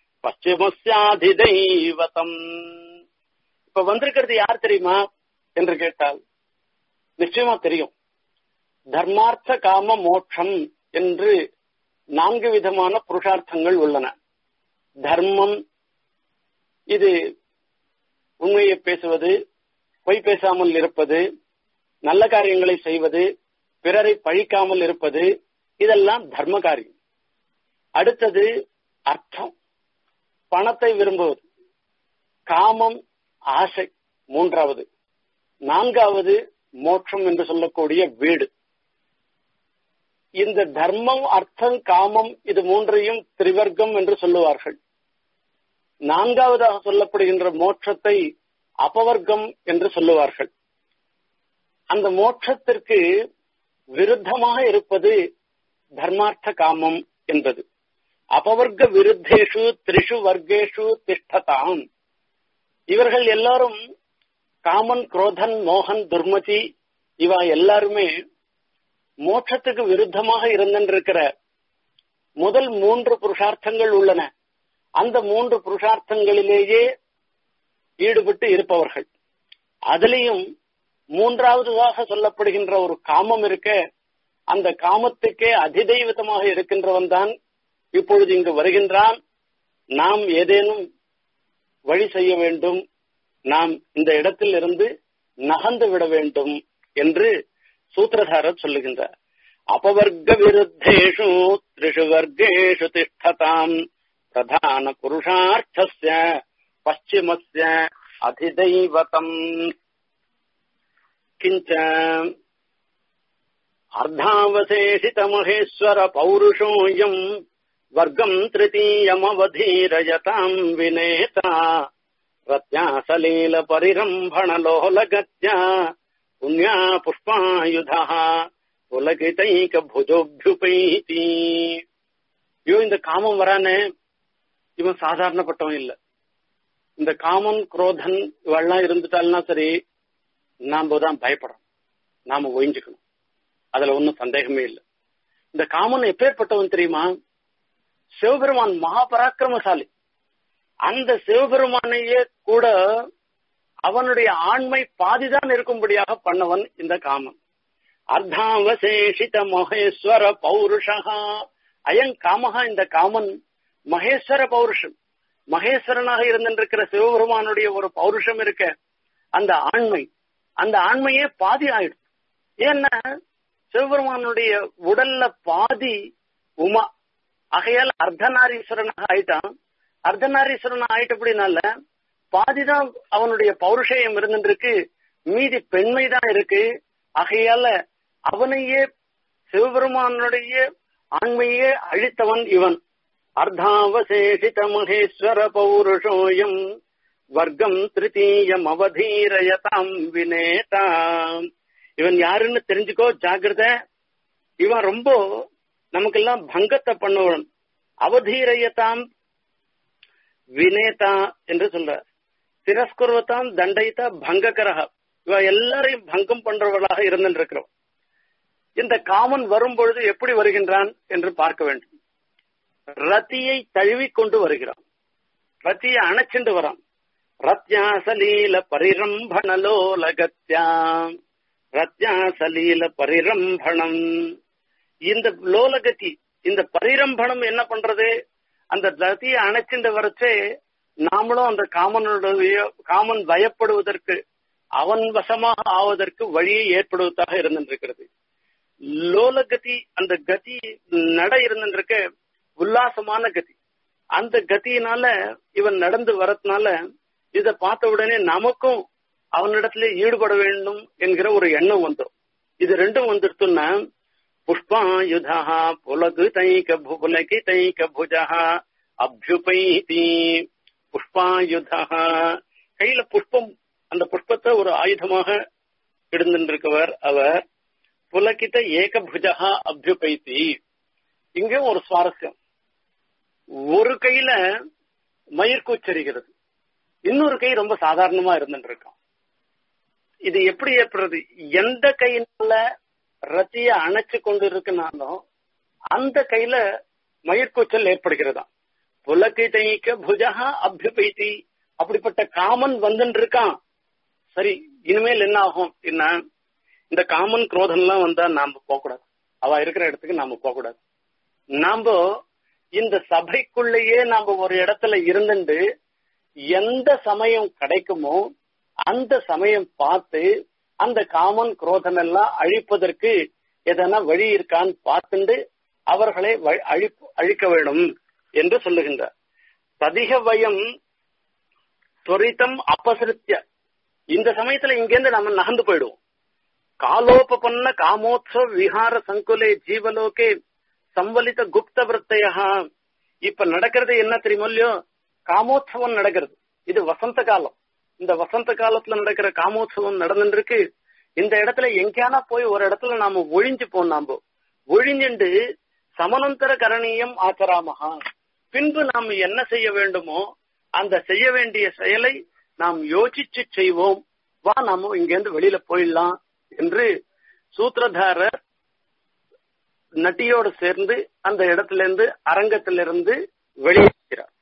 பশ্চিமஸ்யாதிதைவதம் இப்ப வந்திருக்கிறது யார் தெரியுமா என்று கேட்டால் நிச்சயமா தெரியும் தர்மார்த்த காம மோட்சம் என்று நான்கு விதமான புருஷார்த்தங்கள் உள்ளன தர்மம் இது உண்மையை பேசுவது பொய் பேசாமல் இருப்பது நல்ல காரியங்களை செய்வது பிறரை பழிக்காமல் இருப்பது இதெல்லாம் தர்ம காரியம் அடுத்தது அர்த்தம் பணத்தை விரும்புவது காமம் ஆசை மூன்றாவது நான்காவது மோட்சம் என்று சொல்லக்கூடிய வீடு இந்த தர்மம் அர்த்தம் காமம் இது மூன்றையும் திரிவர்க்கம் என்று சொல்லுவார்கள் நான்காவதாக சொல்லப்படுகின்ற மோட்சத்தை அபவர்க்கம் என்று சொல்லுவார்கள் அந்த மோட்சத்திற்கு விருத்தமாக இருப்பது தர்மார்த்த காமம் என்பது அபவர்க்க விருத்தேஷு திரிஷு வர்க்கேஷு திஷ்டதாம் இவர்கள் எல்லாரும் காமன் குரோதன் மோகன் துர்மதி இவ எல்லாருமே மோட்சத்துக்கு விருத்தமாக இருந்திருக்கிற முதல் மூன்று புருஷார்த்தங்கள் உள்ளன அந்த மூன்று புருஷார்த்தங்களிலேயே ஈடுபட்டு இருப்பவர்கள் அதிலையும் மூன்றாவதாக சொல்லப்படுகின்ற ஒரு காமம் இருக்க அந்த காமத்துக்கே அதிதெய்வத்தமாக இருக்கின்றவன் தான் இப்பொழுது இங்கு வருகின்றான் நாம் ஏதேனும் வழி செய்ய வேண்டும் நாம் இந்த இடத்தில் இருந்து நகர்ந்து விட வேண்டும் என்று சூத்திரதாரர் சொல்லுகின்றார் அபவர்க்க விருத்தேஷு திரிஷு வர்க்கேஷு திஷ்டதாம் பிரதான புருஷார்த்தஸ்ய பশ্চিமஸ்ய அதிதைவதம் கிஞ்ச அர்த்தாவசேஷிதமகேஸ்வர பௌருஷோயம் வர்க்கம் திருத்தீயமவதீரயதாம் வினேதா ரத்யாசலீல பரிரம்பணலோலகத்யா புண்ணியா புஷ்பாயுதா புலகிதைக புஜோபியுபைதி ஐயோ இந்த காமம் வரானே இவன் சாதாரணப்பட்டவன் இல்ல இந்த காமன் குரோதன் இவெல்லாம் இருந்துட்டால்னா சரி நாம தான் பயப்படுறோம் நாம ஒழிஞ்சுக்கணும் அதுல ஒன்னும் சந்தேகமே இல்லை இந்த காமன் எப்பேற்பட்டவன் தெரியுமா சிவபெருமான் மகாபராக்கிரமசாலி அந்த சிவபெருமானையே கூட அவனுடைய ஆண்மை பாதிதான் இருக்கும்படியாக பண்ணவன் இந்த காமன் அர்த்தாவசேஷித மகேஸ்வர பௌருஷா அயங் காமகா இந்த காமன் மகேஸ்வர பௌருஷம் மகேஸ்வரனாக இருந்திருக்கிற சிவபெருமானுடைய ஒரு பௌருஷம் இருக்க அந்த ஆண்மை அந்த ஆண்மையே பாதி ஆயிடும் ஏன்னா சிவபெருமானுடைய உடல்ல பாதி உமா ஆகையால் அர்த்தநாரீஸ்வரனாக ஆயிட்டான் அர்த்தநாரீஸ்வரன் ஆயிட்டபடினால பாதிதான் அவனுடைய பௌருஷயம் இருந்துருக்கு மீதி பெண்மை தான் இருக்கு ஆகையால அவனையே சிவபெருமானுடைய ஆண்மையே அழித்தவன் இவன் அர்த்தாவசேஷித மகேஸ்வர பௌருஷோயம் வர்க்கம் திருத்தீயம் அவதீரயதாம் வினேதாம் இவன் யாருன்னு தெரிஞ்சுக்கோ ஜாகிரத இவன் ரொம்ப நமக்கெல்லாம் பங்கத்தை பண்ணுவன் அவதீரயதாம் வினேதா என்று சொல்ற திரஸ்குர்வத்தாம் தண்டைத்தா பங்ககரக இவ எல்லாரையும் பங்கம் பண்றவர்களாக இருந்திருக்கிறவன் இந்த காமன் வரும்பொழுது எப்படி வருகின்றான் என்று பார்க்க வேண்டும் ரத்தியை தழுவிக் கொண்டு வருகிறான் ரத்தியை அணைச்சுண்டு வரான் ரத்யாசலீல பரிரம்பணலோலகத்யாம் ரத்யாசலீல பரிரம்பணம் இந்த லோலகத்தி இந்த பரிரம்பணம் என்ன பண்றது அந்த ரத்தியை அணைச்சுண்டு வரச்சே நாமளும் அந்த காமனுடைய காமன் பயப்படுவதற்கு அவன் வசமாக ஆவதற்கு வழியை ஏற்படுவதாக இருந்திருக்கிறது லோலகதி அந்த கதி நட இருந்திருக்க உல்லாசமான கதி அந்த கதியினால இவன் நடந்து வரதுனால இத பார்த்த உடனே நமக்கும் அவனிடத்துல ஈடுபட வேண்டும் என்கிற ஒரு எண்ணம் வந்துடும் இது ரெண்டும் வந்துருத்துன்னா புஷ்பாயுதா புலகு தைக்க புலகி தைக்க புஜா அபியுபைதி புஷ்பாயுதா கையில புஷ்பம் அந்த புஷ்பத்தை ஒரு ஆயுதமாக எடுந்திருக்கவர் அவர் புலகித ஏகபுஜா அபியுபைத்தி இங்க ஒரு சுவாரஸ்யம் ஒரு கையில மயிர்கூச்சரிகிறது இன்னொரு கை ரொம்ப சாதாரணமா இருந்துட்டு இருக்கான் இது எப்படி ஏற்படுறது எந்த கையினால ரத்திய அணைச்சு கொண்டு இருக்குனாலும் அந்த கையில மயிர்கூச்சல் ஏற்படுகிறதா புலகிதைக்க புஜா அபியுபைத்தி அப்படிப்பட்ட காமன் வந்துட்டு இருக்கான் சரி இனிமேல் என்ன ஆகும் என்ன இந்த காமன் குரோதம் எல்லாம் வந்தா நாம போகக்கூடாது அவ இருக்கிற இடத்துக்கு நாம போகக்கூடாது நாம இந்த சபைக்குள்ளேயே நாம ஒரு இடத்துல இருந்துட்டு எந்த சமயம் கிடைக்குமோ அந்த சமயம் பார்த்து அந்த காமன் குரோதம் எல்லாம் அழிப்பதற்கு எதனா வழி இருக்கான்னு பார்த்துண்டு அவர்களை அழிப்பு அழிக்க வேண்டும் என்று சொல்லுகின்றார் ததிக வயம் துரிதம் அபசிருத்திய இந்த சமயத்துல இங்கேருந்து நம்ம நகர்ந்து போயிடுவோம் காலோபபன்ன காமோத்சவ விஹார சங்குலே ஜீவலோகே சம்பலித்த குப்த விரத்தையா இப்ப நடக்கிறது என்ன தெரியுமோ இல்லையோ காமோத்சவம் நடக்கிறது இது வசந்த காலம் இந்த வசந்த காலத்துல நடக்கிற காமோத்சவம் நடந்துருக்கு இந்த இடத்துல எங்கேயானா போய் ஒரு இடத்துல நாம ஒழிஞ்சு போம் நாம ஒழிஞ்சுண்டு சமனந்தர கரணீயம் ஆச்சராமகா பின்பு நாம் என்ன செய்ய வேண்டுமோ அந்த செய்ய வேண்டிய செயலை நாம் யோசிச்சு செய்வோம் வா நாம இங்கேருந்து வெளியில போயிடலாம் என்று சூத்திரதாரர் நட்டியோடு சேர்ந்து அந்த இடத்துல இருந்து அரங்கத்திலிருந்து வெளியேறார்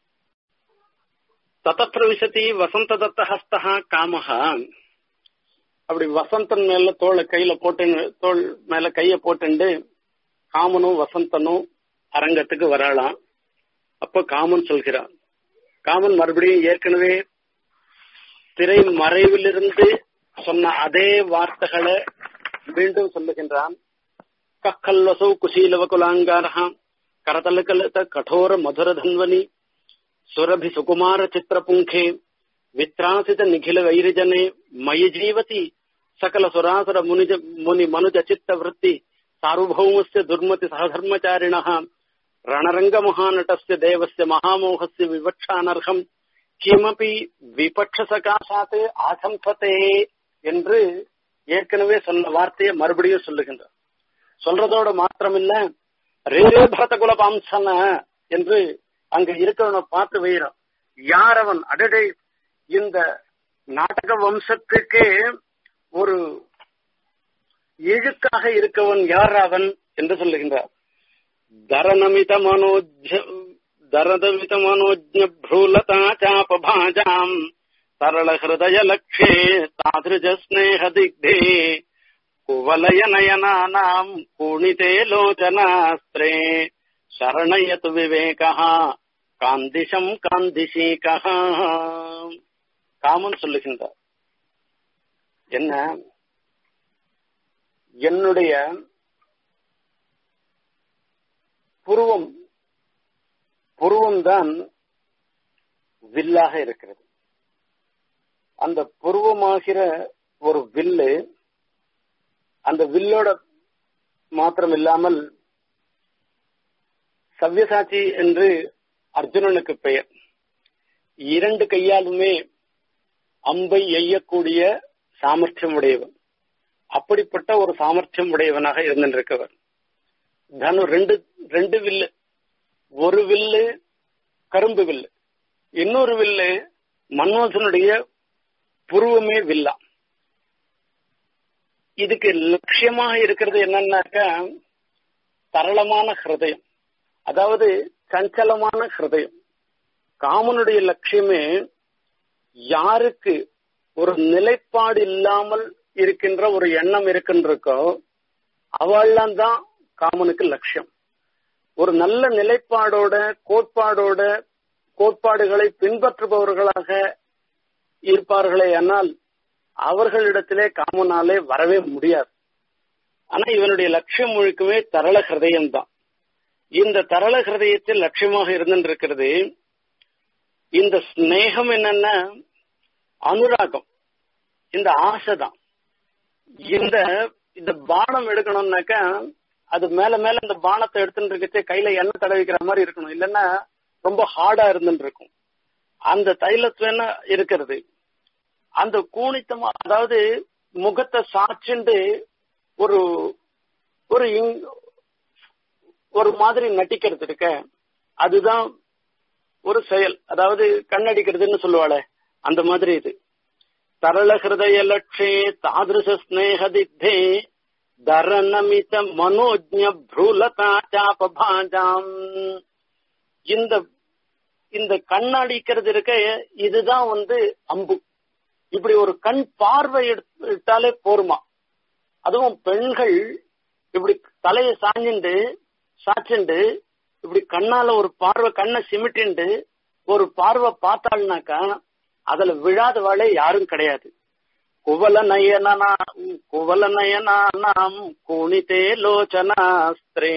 ததப்பிரவிசதி வசந்த தத்த ஹஸ்தா காமஹா அப்படி வசந்தன் மேல தோளை கையில போட்டு தோல் மேல கைய போட்டுண்டு காமனும் வசந்தனும் அரங்கத்துக்கு வரலாம் அப்ப காமன் சொல்கிறான் காமன் மறுபடியும் ஏற்கனவே திரை மறைவிலிருந்து சொன்ன அதே வார்த்தைகளை மீண்டும் சொல்லுகின்றான் கக்கல்வசௌ குசீலவ குலாங்காரா கரதலகலத கடோர மதுர தன்வனி சுரபி சுகுமார சித்திரபுங்கே வித்ராசித நிகில வைரிஜனே மயி ஜீவதி சகல சுராசுர முனிஜ முனி மனுஜ சித்த விற்பி சார்வಭೌಮಸ್ಯ ದುರ್ಮತಿ ಸಹಧರ್ಮಚಾರಿಣಃ ರಣರಂಗ ಮಹಾನಟಸ್ಯ ದೇವಸ್ಯ ಮಹಾಮೋಹಸ್ಯ ವಿವಕ್ಷಾನರ್ಹಂ கிமபி விபட்ச சகாசாத்து ஆசம்பத்தே என்று ஏற்கனவே சொன்ன வார்த்தையை மறுபடியும் சொல்லுகின்றார் சொல்றதோட மாத்திரமில்ல ரேரே பரதகுல பாம்சன என்று அங்க இருக்கிறவனை பார்த்து வைறான் யார் அவன் அடடே இந்த நாடக வம்சத்துக்கே ஒரு இழுக்காக இருக்கவன் யார் அவன் என்று சொல்லுகின்றார் தரநமித மனோஜ தரதமித மனோஜ भ्रूलता चापभाजाम् सरल हृदय लक्ष्ये तादृज स्नेह दिग्धे कुवलय नयनानाम् कूणिते लोचनास्त्रे शरणयतु विवेकः காந்திஷம் காந்திஷீகா காமன் சொல்லுகின்றார் என்ன என்னுடைய புருவம் புருவம் தான் வில்லாக இருக்கிறது அந்த புருவமாகிற ஒரு வில்லு அந்த வில்லோட மாத்திரம் இல்லாமல் சவ்யசாச்சி என்று அர்ஜுனனுக்கு பெயர் இரண்டு கையாலுமே அம்பை எய்யக்கூடிய சாமர்த்தியம் உடையவன் அப்படிப்பட்ட ஒரு சாமர்த்தியம் உடையவனாக இருந்திருக்கவர் தனு ரெண்டு ரெண்டு வில்லு ஒரு வில்லு கரும்பு வில்லு இன்னொரு வில்லு மன்மோசனுடைய புருவமே வில்லா இதுக்கு லட்சியமாக இருக்கிறது என்னன்னாக்கா சரளமான ஹிருதயம் அதாவது சஞ்சலமான ஹிருதயம் காமனுடைய லட்சியமே யாருக்கு ஒரு நிலைப்பாடு இல்லாமல் இருக்கின்ற ஒரு எண்ணம் இருக்கின்றக்கோ அவள்லாம் தான் காமனுக்கு லட்சியம் ஒரு நல்ல நிலைப்பாடோட கோட்பாடோட கோட்பாடுகளை பின்பற்றுபவர்களாக இருப்பார்களே ஆனால் அவர்களிடத்திலே காமனாலே வரவே முடியாது ஆனா இவனுடைய லட்சியம் முழுக்குமே தரள ஹிருதயம் தான் இந்த தரள ஹிருதயத்தில் லட்சியமாக இருந்திருக்கிறது இந்த ஸ்னேகம் என்னன்னா அனுராகம் இந்த ஆசை தான் இந்த இந்த பானம் எடுக்கணும்னாக்கா அது மேல மேல இந்த பானத்தை எடுத்துட்டு இருக்கச்சே கையில எண்ணெய் தடவிக்கிற மாதிரி இருக்கணும் இல்லைன்னா ரொம்ப ஹார்டா இருந்துட்டு இருக்கும் அந்த தைலத்துல இருக்கிறது அந்த கூணித்தமா அதாவது முகத்தை சாச்சுண்டு ஒரு ஒரு ஒரு மாதிரி நட்டிக்கிறது இருக்க அதுதான் ஒரு செயல் அதாவது கண்ணடிக்கிறதுன்னு சொல்லுவாளே அந்த மாதிரி இது தரள ஹிருதய லட்சே தாதிருஷ ஸ்னேக தித்தே தரநமித மனோஜ்ஞ ப்ரூலதா சாபபாஜாம் இந்த இந்த கண்ணடிக்கிறது இருக்க இதுதான் வந்து அம்பு இப்படி ஒரு கண் பார்வை எடுத்தாலே போருமா அதுவும் பெண்கள் இப்படி தலையை சாஞ்சிண்டு சாச்சுண்டு இப்படி கண்ணால ஒரு பார்வை கண்ணை சிமிட்டிண்டு ஒரு பார்வை பார்த்தாள்னாக்கா அதுல விழாதவாளே யாரும் கிடையாது குவல நயனா குவல நயனாம் கூணித்தே லோச்சனாஸ்திரே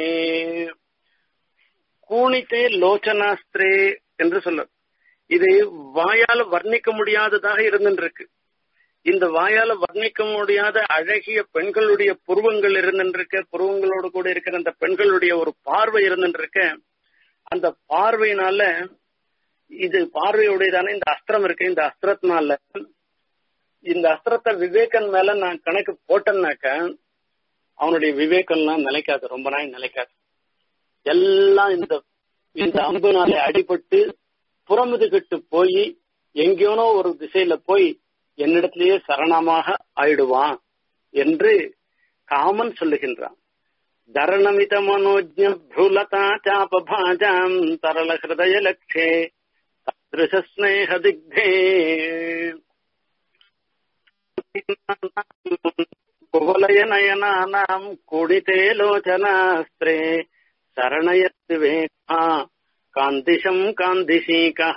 கூணித்தே லோச்சனாஸ்திரே என்று சொல்ல இது வாயால வர்ணிக்க முடியாததாக இருந்துருக்கு இந்த வாயால வர்ணிக்க முடியாத அழகிய பெண்களுடைய புருவங்கள் இருந்துருக்க புருவங்களோடு கூட இருக்கிற அந்த பெண்களுடைய ஒரு பார்வை இருந்துருக்க அந்த பார்வையினால இது பார்வையுடையதான இந்த அஸ்திரம் இருக்கு இந்த அஸ்திரத்தினால இந்த அஸ்திரத்தை விவேகன் மேல நான் கணக்கு போட்டேன்னாக்க அவனுடைய விவேகம்லாம் நிலைக்காது ரொம்ப நாள் நிலைக்காது எல்லாம் இந்த இந்த அம்புனால அடிபட்டு புறமுதுகிட்டு போய் எங்கேனோ ஒரு திசையில போய் என்னிடத்திலேயே சரணமாக ஆயிடுவான் என்று காமன் சொல்லுகின்றான் தரணமித மனோஜ புலதா சாபபாஜாம் தரள ஹிருதய லட்சே திருஷஸ்னேக திக்தே குவலய நயனானாம் குடிதே லோச்சனாஸ்திரே சரணயத்து வேகா காந்திஷம் காந்திசீகா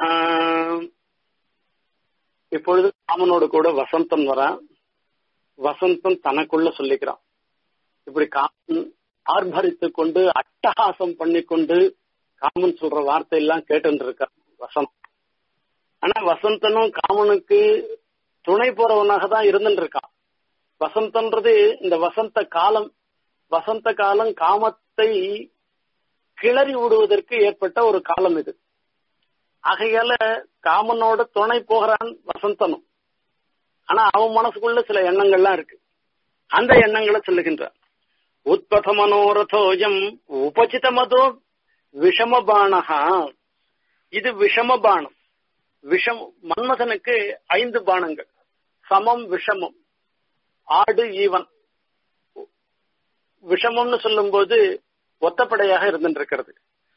இப்பொழுது காமனோடு கூட வசந்தன் வரான் வசந்தன் தனக்குள்ள சொல்லிக்கிறான் இப்படி காமன் ஆர்ப்பரித்து கொண்டு அட்டகாசம் பண்ணி கொண்டு காமன் சொல்ற வார்த்தை எல்லாம் கேட்டு இருக்கான் வசந்த் ஆனா வசந்தனும் காமனுக்கு துணை போறவனாக தான் இருந்துட்டு இருக்கான் வசந்தன்றது இந்த வசந்த காலம் வசந்த காலம் காமத்தை கிளறி விடுவதற்கு ஏற்பட்ட ஒரு காலம் இது ஆகையால காமனோட துணை போகிறான் வசந்தனும் ஆனா அவன் மனசுக்குள்ள சில எண்ணங்கள்லாம் இருக்கு அந்த எண்ணங்களை சொல்லுகின்றான் உத்பத மனோரதோயம் உபசித மதோ விஷமபானகா இது விஷமபானம் விஷம் மன்மதனுக்கு ஐந்து பானங்கள் சமம் விஷமம் ஆடு ஈவன் விஷமம்னு சொல்லும் போது ஒத்தப்படையாக இருந்துருக்கிறது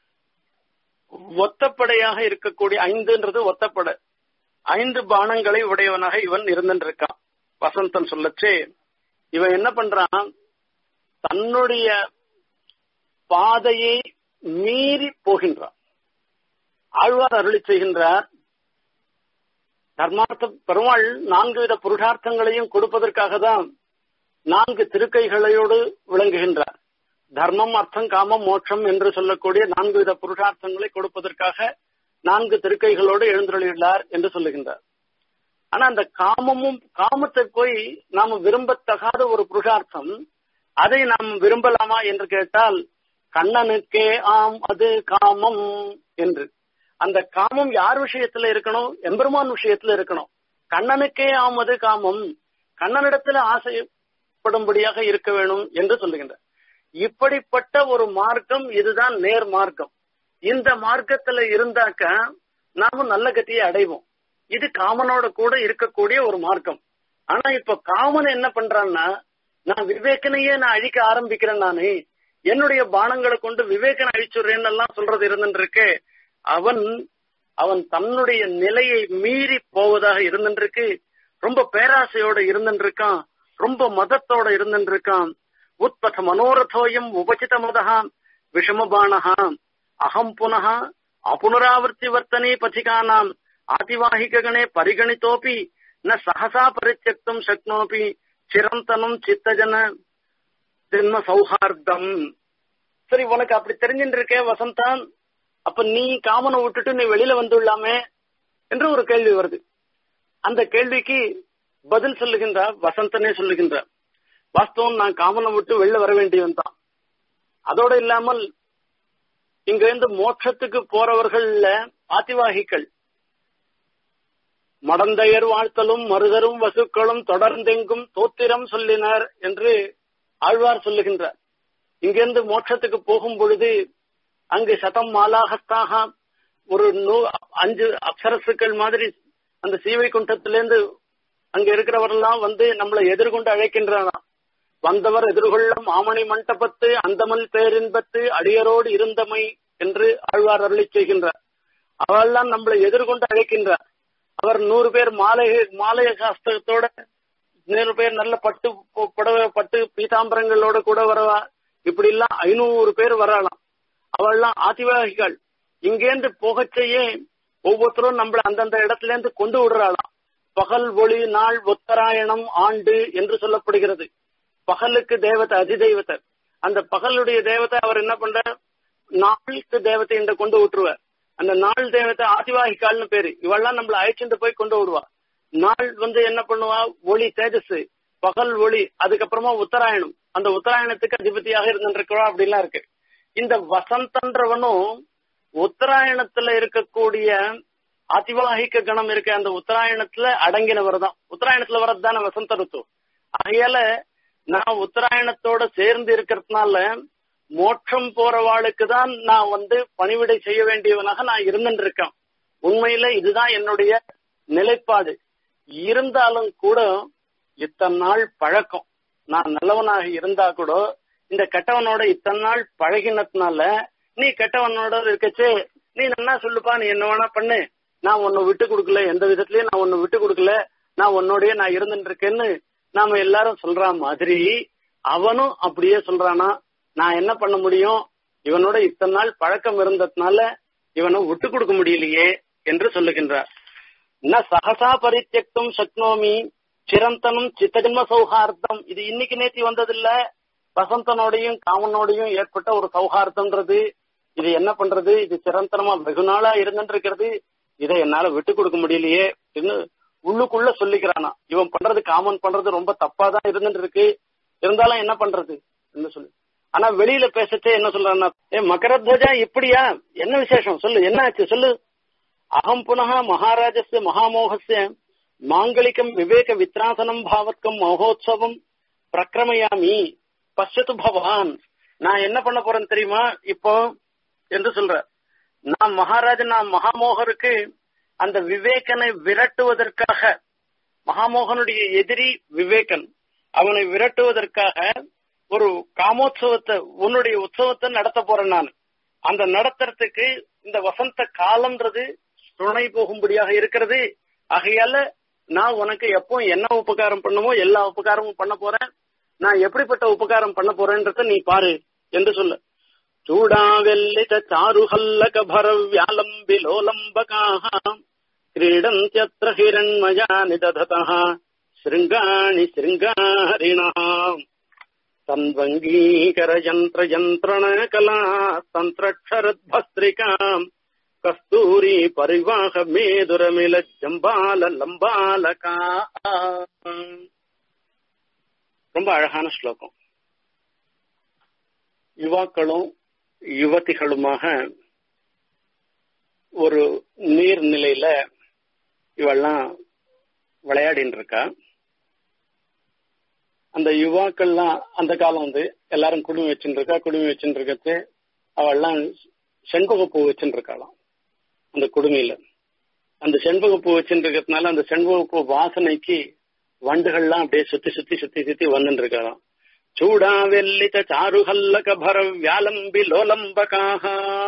ஒத்தப்படையாக இருக்கக்கூடிய ஐந்துன்றது ஒத்தப்படை ஐந்து பானங்களை உடையவனாக இவன் இருந்துருக்கான் வசந்தன் சொல்லச்சே இவன் என்ன பண்றான் தன்னுடைய பாதையை மீறி போகின்றான் ஆழ்வார் அருளி செய்கின்றார் தர்மார்த்த பெருமாள் நான்கு வித புருஷார்த்தங்களையும் கொடுப்பதற்காக தான் நான்கு திருக்கைகளோடு விளங்குகின்றார் தர்மம் அர்த்தம் காமம் மோட்சம் என்று சொல்லக்கூடிய நான்கு வித புருஷார்த்தங்களை கொடுப்பதற்காக நான்கு திருக்கைகளோடு எழுந்துள்ளார் என்று சொல்லுகின்றார் ஆனா அந்த காமமும் காமத்தை போய் நாம விரும்பத்தகாத ஒரு புருஷார்த்தம் அதை நாம் விரும்பலாமா என்று கேட்டால் கண்ணனுக்கே ஆம் அது காமம் என்று அந்த காமம் யார் விஷயத்துல இருக்கணும் எம்பெருமான் விஷயத்துல இருக்கணும் கண்ணனுக்கே ஆம் அது காமம் கண்ணனிடத்துல ஆசைப்படும்படியாக இருக்க வேணும் என்று சொல்லுகின்ற இப்படிப்பட்ட ஒரு மார்க்கம் இதுதான் நேர் மார்க்கம் இந்த மார்க்கத்துல இருந்தாக்க நாம நல்ல கத்தியை அடைவோம் இது காமனோட கூட இருக்கக்கூடிய ஒரு மார்க்கம் ஆனா இப்ப காமன் என்ன பண்றான்னா நான் விவேகனையே நான் அழிக்க ஆரம்பிக்கிறேன் நானு என்னுடைய பானங்களை கொண்டு விவேகனை அழிச்சுடுறேன்னு எல்லாம் சொல்றது இருந்துருக்கு அவன் அவன் தன்னுடைய நிலையை மீறி போவதாக இருந்துருக்கு ரொம்ப பேராசையோட இருந்துருக்கான் ரொம்ப மதத்தோட இருந்துருக்கான் உத்பத மனோரதோயம் உபசித மதா விஷமபானஹா அகம் புனः அபுனராவர்த்தி வர்த்தனே பथिकानाम् ஆதிவாகிககணே பரிகணித்தோபி ந சகசா பரித்தியக்தும் சக்னோபி சிரந்தனம் சித்தஜன ஜென்ம சௌஹார்தம் சரி உனக்கு அப்படி தெரிஞ்சுட்டு இருக்கே வசந்தான் அப்ப நீ காமனை விட்டுட்டு நீ வெளியில வந்துள்ளாமே என்று ஒரு கேள்வி வருது அந்த கேள்விக்கு பதில் சொல்லுகின்றார் வசந்தனே சொல்லுகின்றார் வாஸ்தவம் நான் காமனை விட்டு வெளில வர வேண்டியவன் தான் அதோட இல்லாமல் இங்க இருந்து மோட்சத்துக்கு போறவர்கள்ல ஆதிவாகிகள் மடந்தையர் வாழ்த்தலும் மருதரும் வசுக்களும் தொடர்ந்தெங்கும் தோத்திரம் சொல்லினர் என்று ஆழ்வார் சொல்லுகின்றார் இங்கிருந்து மோட்சத்துக்கு போகும் பொழுது அங்கு சதம் மாலாகத்தாக ஒரு நூ அஞ்சு அப்சரசுக்கள் மாதிரி அந்த சீவை குண்டத்திலேருந்து அங்க இருக்கிறவரெல்லாம் வந்து நம்மளை எதிர்கொண்டு அழைக்கின்றன வந்தவர் எதிர்கொள்ளும் மாமணி மண்டபத்து அந்தமல் பேரின்பத்து அடியரோடு இருந்தமை என்று ஆழ்வார் அருளி செய்கின்றார் அவெல்லாம் நம்மளை எதிர்கொண்டு அழைக்கின்றார் அவர் நூறு பேர் மாலை மாலை சாஸ்திரத்தோட நூறு பேர் நல்ல பட்டு புடவை பட்டு பீதாம்பரங்களோட கூட வரவா இப்படி எல்லாம் ஐநூறு பேர் வரலாம் அவள்லாம் ஆதிவாகிகள் இங்கேருந்து போகச்சேயே ஒவ்வொருத்தரும் நம்மள அந்தந்த இடத்துல இருந்து கொண்டு விடுறாளாம் பகல் ஒளி நாள் உத்தராயணம் ஆண்டு என்று சொல்லப்படுகிறது பகலுக்கு தேவதை அதிதெய்வத்தை அந்த பகலுடைய தேவதை அவர் என்ன பண்ற நாளுக்கு தேவத்தை இந்த கொண்டு விட்டுருவார் அந்த நாள் தேவத்தை ஆதிவாகிக்கால்னு பேரு இவெல்லாம் நம்மள அழைச்சிட்டு போய் கொண்டு விடுவா நாள் வந்து என்ன பண்ணுவா ஒளி தேஜஸ் பகல் ஒளி அதுக்கப்புறமா உத்தராயணம் அந்த உத்தராயணத்துக்கு அதிபதியாக இருந்துருக்கா அப்படிலாம் இருக்கு இந்த வசந்தன்றவனும் உத்தராயணத்துல இருக்கக்கூடிய அதிவாகிக்க கணம் இருக்க அந்த உத்தராயணத்துல அடங்கினவர் தான் உத்தராயணத்துல வர்றது தானே வசந்த ருத்து ஆகையால நான் உத்தராயணத்தோட சேர்ந்து இருக்கிறதுனால மோட்சம் போறவாளுக்கு தான் நான் வந்து பணிவிடை செய்ய வேண்டியவனாக நான் இருந்துட்டு இருக்கேன் உண்மையில இதுதான் என்னுடைய நிலைப்பாடு இருந்தாலும் கூட இத்தனை நாள் பழக்கம் நான் நல்லவனாக இருந்தா கூட இந்த கெட்டவனோட இத்தனை நாள் பழகினதுனால நீ கெட்டவனோட இருக்கச்சே நீ என்ன சொல்லுப்பா நீ என்ன வேணா பண்ணு நான் உன்னை விட்டு கொடுக்கல எந்த விதத்திலயும் நான் உன்னை விட்டு கொடுக்கல நான் உன்னோடய நான் இருந்துட்டு இருக்கேன்னு நாம எல்லாரும் சொல்ற மாதிரி அவனும் அப்படியே சொல்றானா நான் என்ன பண்ண முடியும் இவனோட இத்தனை நாள் பழக்கம் இருந்ததுனால இவனை விட்டு கொடுக்க முடியலையே என்று சொல்லுகின்றார் ந சகசா பரித்தியக்தும் சக்னோமி சிரந்தனும் சித்தஜன்ம சௌஹார்த்தம் இது இன்னைக்கு நேத்தி வந்ததில்ல வசந்தனோடையும் காமனோடையும் ஏற்பட்ட ஒரு சௌஹார்த்தம்ன்றது இது என்ன பண்றது இது சிரந்தனமா வெகு நாளா இருந்துட்டு இருக்கிறது இதை என்னால விட்டு கொடுக்க முடியலையே உள்ளுக்குள்ள சொல்லிக்கிறானா இவன் பண்றது காமன் பண்றது ரொம்ப தப்பா தான் இருந்துட்டு இருக்கு இருந்தாலும் என்ன பண்றது என்ன சொல்லு ஆனா வெளியில பேசச்சே என்ன சொல்றான்னா ஏ மகரத்வஜா இப்படியா என்ன விசேஷம் சொல்லு என்ன ஆச்சு சொல்லு அகம் புனக மகாராஜஸ்ய மகாமோகஸ்ய மாங்கலிகம் விவேக வித்ராசனம் பாவத்கம் மகோத்சவம் பிரக்கிரமயாமி பஷ்யத்து பவான் நான் என்ன பண்ண போறேன் தெரியுமா இப்போ என்று சொல்ற நான் மகாராஜன் நான் மகாமோகருக்கு அந்த விவேகனை விரட்டுவதற்காக மகாமோகனுடைய எதிரி விவேகன் அவனை விரட்டுவதற்காக ஒரு காமோத்சவத்தை உன்னுடைய உற்சவத்தை நடத்த போறேன் நான் அந்த நடத்துறதுக்கு இந்த வசந்த காலம்ன்றது துணை போகும்படியாக இருக்கிறது ஆகையால நான் உனக்கு எப்போ என்ன உபகாரம் பண்ணுமோ எல்லா உபகாரமும் பண்ண போறேன் நான் எப்படிப்பட்ட உபகாரம் பண்ண போறேன்றத நீ பாரு என்று சொல்லு चूडावेल्लित चारुहल्लकभरव्यालम्बिलोलम्बकाः क्रीडन्त्यत्र हिरण्मयानि दधतः शृङ्गाणि शृङ्गारिणः तन्वङ्गीकरयन्त्रयन्त्रणकला तन्त्रक्षरद्भस्त्रिकाम् कस्तूरी परिवाह मेदुरमिल जम्बाल लम्बालका ரொம்ப அழகான ஸ்லோகம் யுவாக்களும் யுவதிகளுமாக ஒரு நீர்நிலையில இவெல்லாம் விளையாடின்னு இருக்கா அந்த யுவாக்கள்லாம் அந்த காலம் வந்து எல்லாரும் குடுமி வச்சுட்டு இருக்கா குடுமி வச்சுட்டு இருக்கிறது அவள்லாம் செண்பக பூ வச்சுட்டு இருக்காளாம் அந்த குடுமையில அந்த செண்பக பூ வச்சுட்டு இருக்கிறதுனால அந்த செண்பக பூ வாசனைக்கு வண்டுகள்லாம் அப்படியே சுத்தி சுத்தி சுத்தி சுத்தி வந்துட்டு இருக்காளாம் చూడావెల్లిత చారుహల్లక భర వ్యాలంబి லோலம்பகாக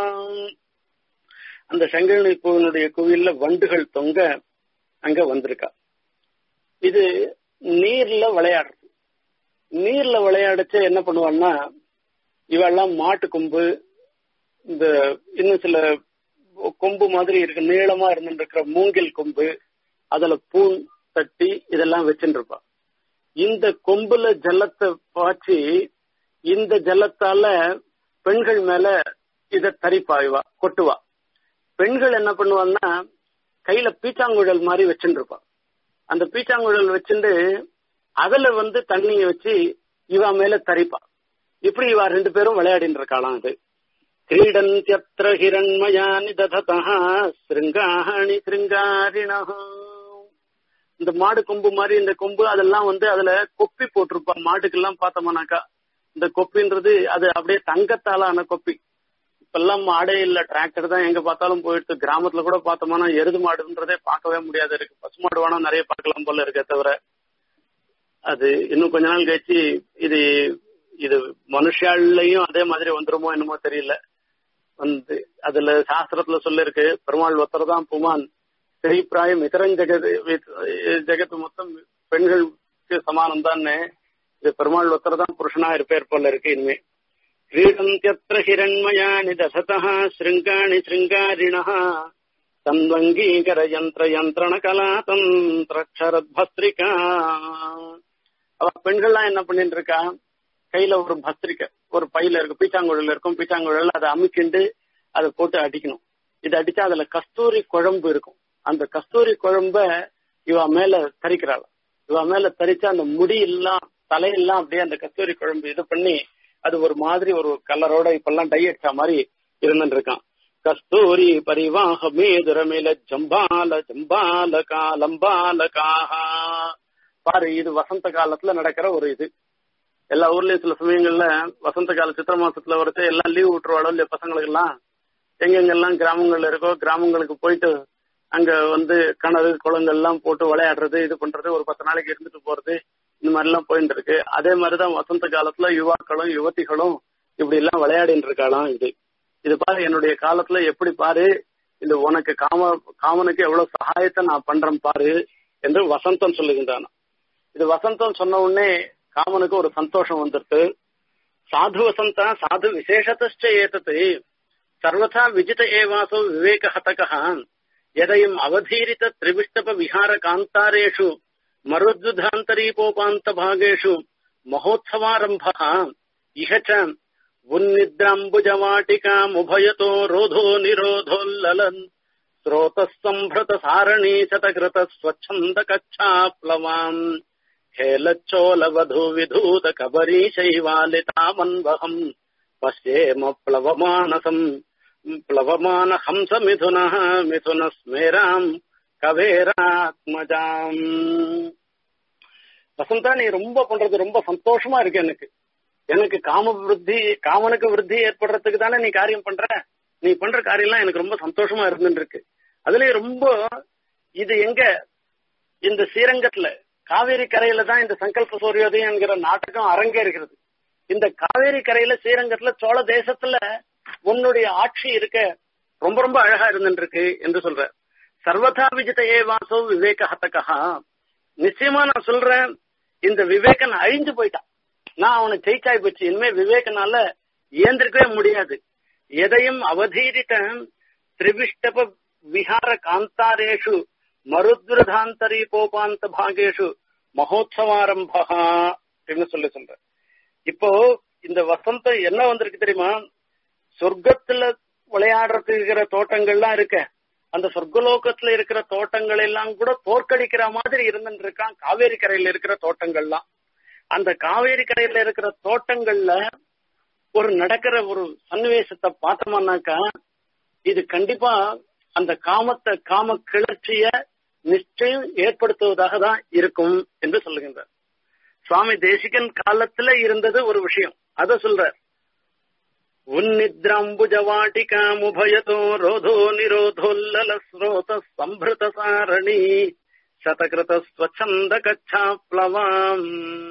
அந்த செங்கல்நி பூவினுடைய கோவில்ல வண்டுகள் தொங்க அங்க வந்திருக்கா இது நீர்ல விளையாடுறது நீர்ல விளையாடுச்சு என்ன பண்ணுவான்னா இவெல்லாம் மாட்டு கொம்பு இந்த இன்னும் சில கொம்பு மாதிரி இருக்கு நீளமா இருந்துட்டு இருக்கிற மூங்கில் கொம்பு அதுல பூன் தட்டி இதெல்லாம் வச்சுட்டு இருப்பா இந்த கொம்புல ஜலத்தை பாய்ச்சி இந்த ஜலத்தால பெண்கள் மேல இத தரிப்பா இவா கொட்டுவா பெண்கள் என்ன பண்ணுவான்னா கையில பீச்சாங்குழல் மாதிரி வச்சுட்டு இருப்பா அந்த பீச்சாங்குழல் வச்சுட்டு அதுல வந்து தண்ணிய வச்சு இவா மேல தரிப்பா இப்படி இவா ரெண்டு பேரும் விளையாடிட்டு இருக்காளாம் அது கிரீடந்தியத்திர ஹிரண்மயானி தததா சிருங்காணி சிருங்காரிணா இந்த மாடு கொம்பு மாதிரி இந்த கொம்பு அதெல்லாம் வந்து அதுல கொப்பி போட்டிருப்பா மாட்டுக்கெல்லாம் பார்த்தோம்னாக்கா இந்த கொப்பின்றது அது அப்படியே தங்கத்தாலான கொப்பி இப்பெல்லாம் மாடே இல்ல டிராக்டர் தான் எங்க பார்த்தாலும் போயிடுது கிராமத்துல கூட பார்த்தோம்னா எருது மாடுன்றதே பார்க்கவே முடியாது இருக்கு பசு மாடு வேணா நிறைய பார்க்கலாம் போல இருக்கே தவிர அது இன்னும் கொஞ்ச நாள் கழிச்சு இது இது மனுஷாலையும் அதே மாதிரி வந்துருமோ என்னமோ தெரியல வந்து அதுல சாஸ்திரத்துல சொல்லிருக்கு பெருமாள் ஒருத்தர் தான் புமான் ஸ்ரீபிராயம் இதரம் ஜெகத் ஜெகத் மொத்தம் பெண்களுக்கு சமானம் தான் இது பெருமாள் ஒருத்தர் தான் புருஷனா இருப்பேர் போல இருக்கு இனிமே क्रीडन्त्यत्र हिरण्मयानि दशतः शृङ्गाणि शृङ्गारिणः தன்வங்கீகரயந்திர தந்திரக்ஷரத்பஸ்திரிகா அவ பெண்கள்லாம் என்ன பண்ணிட்டு இருக்கா கையில ஒரு பஸ்திரிக்கை ஒரு பையில இருக்கும் பீச்சாங்குழல் இருக்கும் பீச்சாங்குழல் அதை அமுக்கிண்டு அதை போட்டு அடிக்கணும் இது அடிச்சா அதுல கஸ்தூரி குழம்பு இருக்கும் அந்த கஸ்தூரி குழம்ப இவ மேல தரிக்கிறாள் இவ மேல தரிச்சா அந்த முடி எல்லாம் தலையெல்லாம் அப்படியே அந்த கஸ்தூரி குழம்பு இது பண்ணி அது ஒரு மாதிரி ஒரு கலரோட இப்பெல்லாம் டை அடிச்ச மாதிரி இருந்துட்டு இருக்கான் கஸ்தூரி பரிவாக மேதுரமில ஜம்பால ஜம்பால காலம்பால காஹா பாரு இது வசந்த காலத்துல நடக்கிற ஒரு இது எல்லா ஊர்லயும் சில சமயங்கள்ல வசந்த கால சித்திர மாசத்துல வரது எல்லாம் லீவ் விட்டுருவாளோ இல்லையா பசங்களுக்கு எல்லாம் எங்கெங்கெல்லாம் கிராமங்கள்ல இருக்கோ கிராமங்களுக்கு போயிட்டு அங்க வந்து கிணறு குளங்கள்லாம் போட்டு விளையாடுறது இது பண்றது ஒரு பத்து நாளைக்கு இருந்துட்டு போறது இந்த மாதிரி எல்லாம் போயிட்டு இருக்கு அதே மாதிரிதான் வசந்த காலத்துல யுவாக்களும் யுவதிகளும் இப்படி எல்லாம் விளையாடிட்டு இருக்காளாம் இது இது பாரு என்னுடைய காலத்துல எப்படி பாரு இந்த உனக்கு காம காமனுக்கு எவ்வளவு சகாயத்தை நான் பண்றேன் பாரு என்று வசந்தம் சொல்லுகின்றான் இது வசந்தம் சொன்ன உடனே காமனுக்கு ஒரு சந்தோஷம் வந்துருது சாது வசந்தா சாது விசேஷத்த ஏத்தது சர்வதா விஜித ஏவாசோ விவேக ஹதகா எதையும் அவதீரித திரிவிஷ்டப விஹார காந்தாரேஷு மருத்யுதாந்தரீபோபாந்த பாகேஷு மகோத்சவாரம்ப இஹச்ச உன்னித்ராம்புஜவாட்டிகாமுभयतो रोधो निरोधोल्ललन् स्रोतः सम्भृत सारणी शतकृत स्वच्छन्द कच्छाप्लवाम् हेलच्चोलवधू विधूत कबरीशैवालितामन्वहम् पश्येम प्लवमानसम् प्लवमान हंस मिथुनः मिथुन स्मेराम् கவேராத்மஜாம் வசந்தா நீ ரொம்ப பண்றது ரொம்ப சந்தோஷமா இருக்கு எனக்கு எனக்கு காம விருத்தி காமனுக்கு விருத்தி ஏற்படுறதுக்கு தானே நீ காரியம் பண்ற நீ பண்ற காரியம்லாம் எனக்கு ரொம்ப சந்தோஷமா இருந்துட்டு இருக்கு அதுலயும் ரொம்ப இது எங்க இந்த ஸ்ரீரங்கத்துல காவேரி கரையில தான் இந்த சங்கல்ப சூரியோதயம் என்கிற நாடகம் அரங்கேறுகிறது இந்த காவேரி கரையில ஸ்ரீரங்கத்துல சோழ தேசத்துல உன்னுடைய ஆட்சி இருக்க ரொம்ப ரொம்ப அழகா இருந்துட்டு இருக்கு என்று சொல்ற சர்வதா விஜித ஏவாசோ விவேக ஹதகா நிச்சயமா நான் சொல்றேன் இந்த விவேகன் அழிஞ்சு போயிட்டான் நான் அவனை ஜெயிச்சாய் போச்சு இனிமே விவேகனால இயந்திருக்கவே முடியாது எதையும் அவதீரித்த திரிவிஷ்டப விஹார காந்தாரேஷு மருத்ருதாந்தரி போபாந்த பாகேஷு மகோத்சவாரம்பா அப்படின்னு சொல்லி சொல்ற இப்போ இந்த வசந்தம் என்ன வந்திருக்கு தெரியுமா சொர்க்கத்துல விளையாடுறதுக்கு இருக்கிற தோட்டங்கள்லாம் இருக்க அந்த சொர்க்கலோகத்துல இருக்கிற தோட்டங்கள் எல்லாம் கூட தோற்கடிக்கிற மாதிரி இருந்துட்டு இருக்கான் காவேரி கரையில இருக்கிற தோட்டங்கள்லாம் அந்த காவேரி கரையில இருக்கிற தோட்டங்கள்ல ஒரு நடக்கிற ஒரு சன்னிவேசத்தை பார்த்தோம்னாக்கா இது கண்டிப்பா அந்த காமத்தை காம கிளர்ச்சிய நிச்சயம் ஏற்படுத்துவதாக தான் இருக்கும் என்று சொல்லுகின்றார் சுவாமி தேசிகன் காலத்துல இருந்தது ஒரு விஷயம் அத சொல்றார் உன்னித்ராம்புஜவாட்டிகாமுபயதோ ரோதோ நிரோதோல்லல ஸ்ரோத சம்பிருத சாரணி சதகிருத ஸ்வச்சந்த கச்சாப்ளவாம்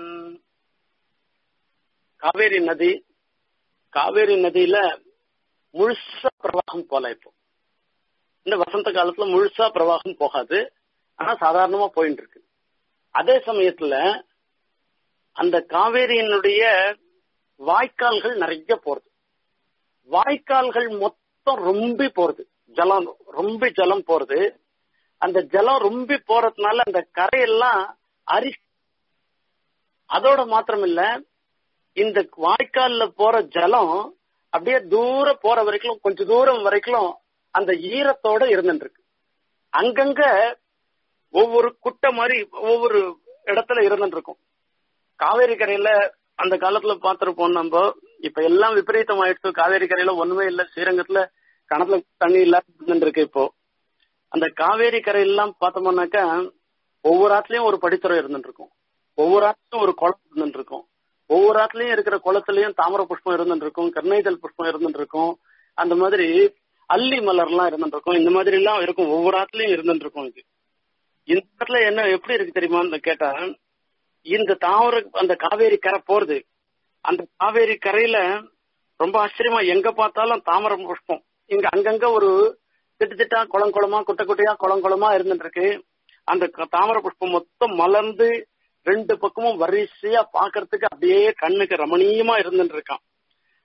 காவேரி நதி காவேரி நதியில முழுசா பிரவாகம் போல இப்போ இந்த வசந்த காலத்துல முழுசா பிரவாகம் போகாது ஆனா சாதாரணமா போயிட்டு இருக்கு அதே சமயத்துல அந்த காவேரியினுடைய வாய்க்கால்கள் நிறைய போறது வாய்க்கால்கள் மொத்தம் ரொம்ப போறது ஜலம் ரொம்ப ஜலம் போறது அந்த ஜலம் ரொம்ப போறதுனால அந்த கரையெல்லாம் அரி அதோட மாத்திரம் இல்ல இந்த வாய்க்கால்ல போற ஜலம் அப்படியே தூரம் போற வரைக்கும் கொஞ்ச தூரம் வரைக்கும் அந்த ஈரத்தோட இருந்துட்டு இருக்கு அங்கங்க ஒவ்வொரு குட்டை மாதிரி ஒவ்வொரு இடத்துல இருந்துட்டு இருக்கும் காவேரி கரையில அந்த காலத்துல பாத்திருப்போம் நம்ம இப்ப எல்லாம் விபரீதம் ஆயிடுச்சு காவேரி கரையில ஒண்ணுமே இல்ல ஸ்ரீரங்கத்துல கணத்துல தண்ணி இல்லாம இருக்கு இப்போ அந்த காவேரி கரையெல்லாம் பார்த்தோம்னாக்கா ஒவ்வொரு ஆத்துலயும் ஒரு படித்துறை இருந்துட்டு இருக்கும் ஒவ்வொரு ஆத்துலயும் ஒரு குளம் இருந்துட்டு இருக்கும் ஒவ்வொரு ஆத்துலயும் இருக்கிற குளத்துலயும் தாமர புஷ்பம் இருந்துட்டு இருக்கும் கர்ணைதல் புஷ்பம் இருந்துட்டு இருக்கும் அந்த மாதிரி அல்லி மலர்லாம் இருந்துட்டு இருக்கும் இந்த மாதிரி எல்லாம் இருக்கும் ஒவ்வொரு ஆத்துலயும் இருந்துட்டு இருக்கும் இது இந்த இடத்துல என்ன எப்படி இருக்கு தெரியுமான்னு கேட்டா இந்த தாவர அந்த காவேரி கரை போறது அந்த காவேரி கரையில ரொம்ப ஆச்சரியமா எங்க பார்த்தாலும் தாமர புஷ்பம் இங்க அங்கங்க ஒரு திட்டு திட்டா குளம் குளமா குட்டை குட்டையா குளம் குளமா இருந்துட்டு இருக்கு அந்த தாமர புஷ்பம் மொத்தம் மலர்ந்து ரெண்டு பக்கமும் வரிசையா பாக்குறதுக்கு அப்படியே கண்ணுக்கு ரமணீயமா இருந்துட்டு இருக்கான்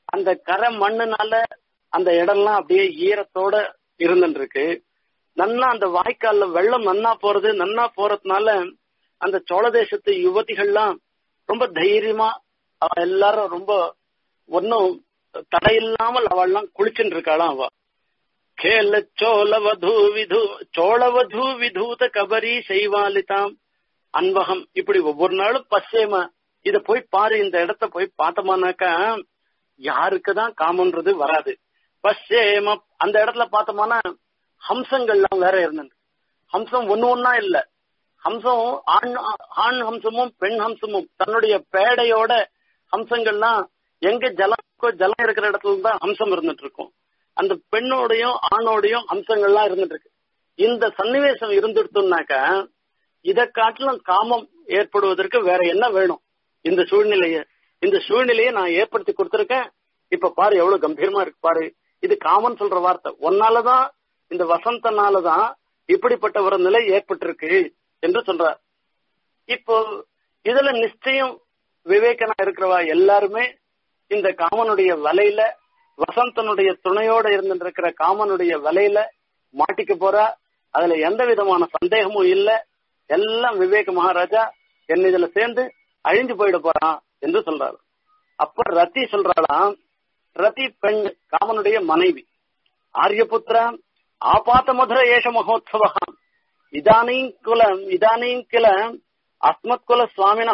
அந்த கரை மண்ணுனால அந்த இடம்லாம் அப்படியே ஈரத்தோட இருந்துட்டு இருக்கு நன்னா அந்த வாய்க்கால்ல வெள்ளம் நன்னா போறது நன்னா போறதுனால அந்த சோழ தேசத்து யுவதிகள்லாம் ரொம்ப தைரியமா அவ எல்லாரும் ரொம்ப ஒன்னும் தடையில்லாமல் அவள்லாம் குளிச்சுட்டு இருக்காளாம் அவ கேல சோழவது விது சோழவது விதூத கபரி செய்வாலிதாம் அன்பகம் இப்படி ஒவ்வொரு நாளும் பச்சேம இத போய் பாரு இந்த இடத்த போய் பார்த்தோமானாக்கா யாருக்குதான் காமன்றது வராது பச்சேம அந்த இடத்துல பார்த்தோம்னா ஹம்சங்கள்லாம் வேற இருந்தது ஹம்சம் ஒன்னு ஒன்னா இல்ல ஹம்சம் ஆண் ஆண் ஹம்சமும் பெண் ஹம்சமும் தன்னுடைய பேடையோட ஹம்சங்கள்லாம் எங்க ஜலம் ஜலம் இருக்கிற இடத்துல தான் ஹம்சம் இருந்துட்டு இருக்கும் அந்த பெண்ணோடையும் ஆணோடையும் அம்சங்கள்லாம் இருந்துட்டு இருக்கு இந்த சன்னிவேசம் இருந்துட்டுனாக்கா இதை காட்டிலும் காமம் ஏற்படுவதற்கு வேற என்ன வேணும் இந்த சூழ்நிலைய இந்த சூழ்நிலையை நான் ஏற்படுத்தி கொடுத்திருக்கேன் இப்ப பாரு எவ்வளவு கம்பீரமா இருக்கு பாரு இது காமன் சொல்ற வார்த்தை ஒன்னாலதான் இந்த வசந்தனாலதான் இப்படிப்பட்ட ஒரு நிலை ஏற்பட்டிருக்கு என்று சொல்றார் இப்போ இதுல நிச்சயம் விவேகனா இருக்கிறவா எல்லாருமே இந்த காமனுடைய வலையில வசந்தனுடைய துணையோட இருந்துட்டு இருக்கிற காமனுடைய வலையில மாட்டிக்க போறா அதுல எந்த விதமான சந்தேகமும் இல்ல எல்லாம் விவேக மகாராஜா என்ன இதுல சேர்ந்து அழிஞ்சு போயிட போறான் என்று சொல்றாரு அப்ப ரத்தி சொல்றாளாம் ரத்தி பெண் காமனுடைய மனைவி ஆரியபுத்திர ஆபாத்த மதுர ஏஷ மகோத்சவ இதானீம் குல இதானீம் கில அஸ்மத் குல சுவாமின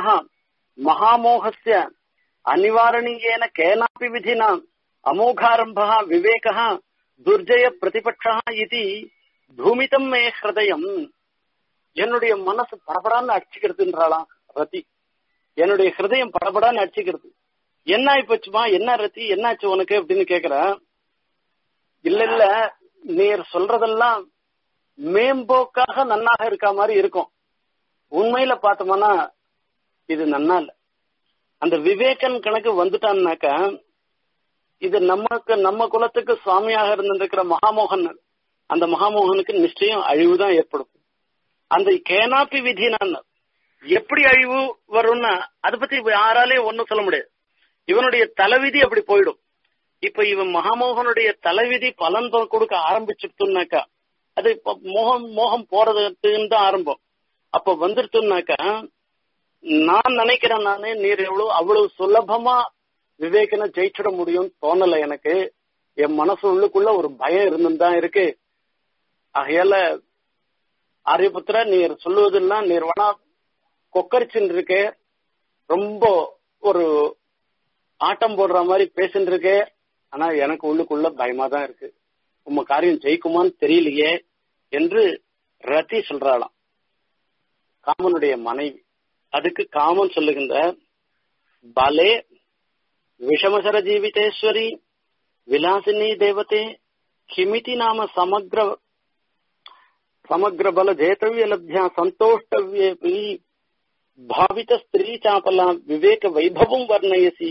மகாமோகஸ்ய அனிவாரணீயேன கேனாப்பி விதினா அமோகாரம்ப விவேக துர்ஜய பிரதிபட்ச இது பூமிதம் மே ஹிருதயம் என்னுடைய மனசு படபடான்னு அடிச்சுக்கிறதுன்றாளாம் ரதி என்னுடைய ஹிருதயம் படபடான்னு அடிச்சுக்கிறது என்ன ஆயிப்போச்சுமா என்ன ரத்தி என்னாச்சு உனக்கு அப்படின்னு கேக்குற இல்ல இல்ல நீர் சொல்றதெல்லாம் மேம்போக்காக நன்னாக இருக்க மாதிரி இருக்கும் உண்மையில பார்த்தோம்னா இது நன்னா இல்ல அந்த விவேகன் கணக்கு வந்துட்டான்னாக்கா இது நமக்கு நம்ம குலத்துக்கு சுவாமியாக இருந்திருக்கிற மகாமோகன் அந்த மகாமோகனுக்கு நிச்சயம் அழிவுதான் ஏற்படும் அந்த கேனாப்பி விதி நான் எப்படி அழிவு வரும்னா அதை பத்தி யாராலே ஒன்னும் சொல்ல முடியாது இவனுடைய தலைவிதி அப்படி போயிடும் இப்ப இவன் மகாமோகனுடைய தலைவிதி பலன் கொடுக்க ஆரம்பிச்சுட்டுனாக்கா அது இப்ப மோகம் மோகம் போறதுன்னு தான் ஆரம்பம் அப்ப வந்துருச்சுனாக்கா நான் நினைக்கிறேன் நானு நீர் எவ்வளவு அவ்வளவு சுலபமா விவேகனை ஜெயிச்சிட முடியும் தோணல எனக்கு என் மனசு உள்ளுக்குள்ள ஒரு பயம் இருந்துதான் இருக்கு ஆகையால ஆரியபுத்திர நீர் சொல்லுவதெல்லாம் நீர் வேணா கொக்கரிச்சுன்னு இருக்கே ரொம்ப ஒரு ஆட்டம் போடுற மாதிரி பேசிட்டு இருக்கே ஆனா எனக்கு உள்ளுக்குள்ள பயமா தான் இருக்கு உம்ம காரியம் ஜெயிக்குமான்னு தெரியலையே என்று ரத்தி சொல்றாளாம் காமனுடைய மனைவி அதுக்கு காமன் சொல்லுகின்ற பலே விஷமசர ஜீவிதேஸ்வரி விலாசினி தேவதே கிமிதி நாம சமக்ர ಸಮಗ್ರ ಬಲ ಜೇತವ್ಯ ಲಭ್ಯ ಸಂತೋಷ್ಟವ್ಯೇಪಿ ಭಾವಿತ ಸ್ತ್ರೀ ಚಾಪಲ விவேக வைபவம் வர்ணயசி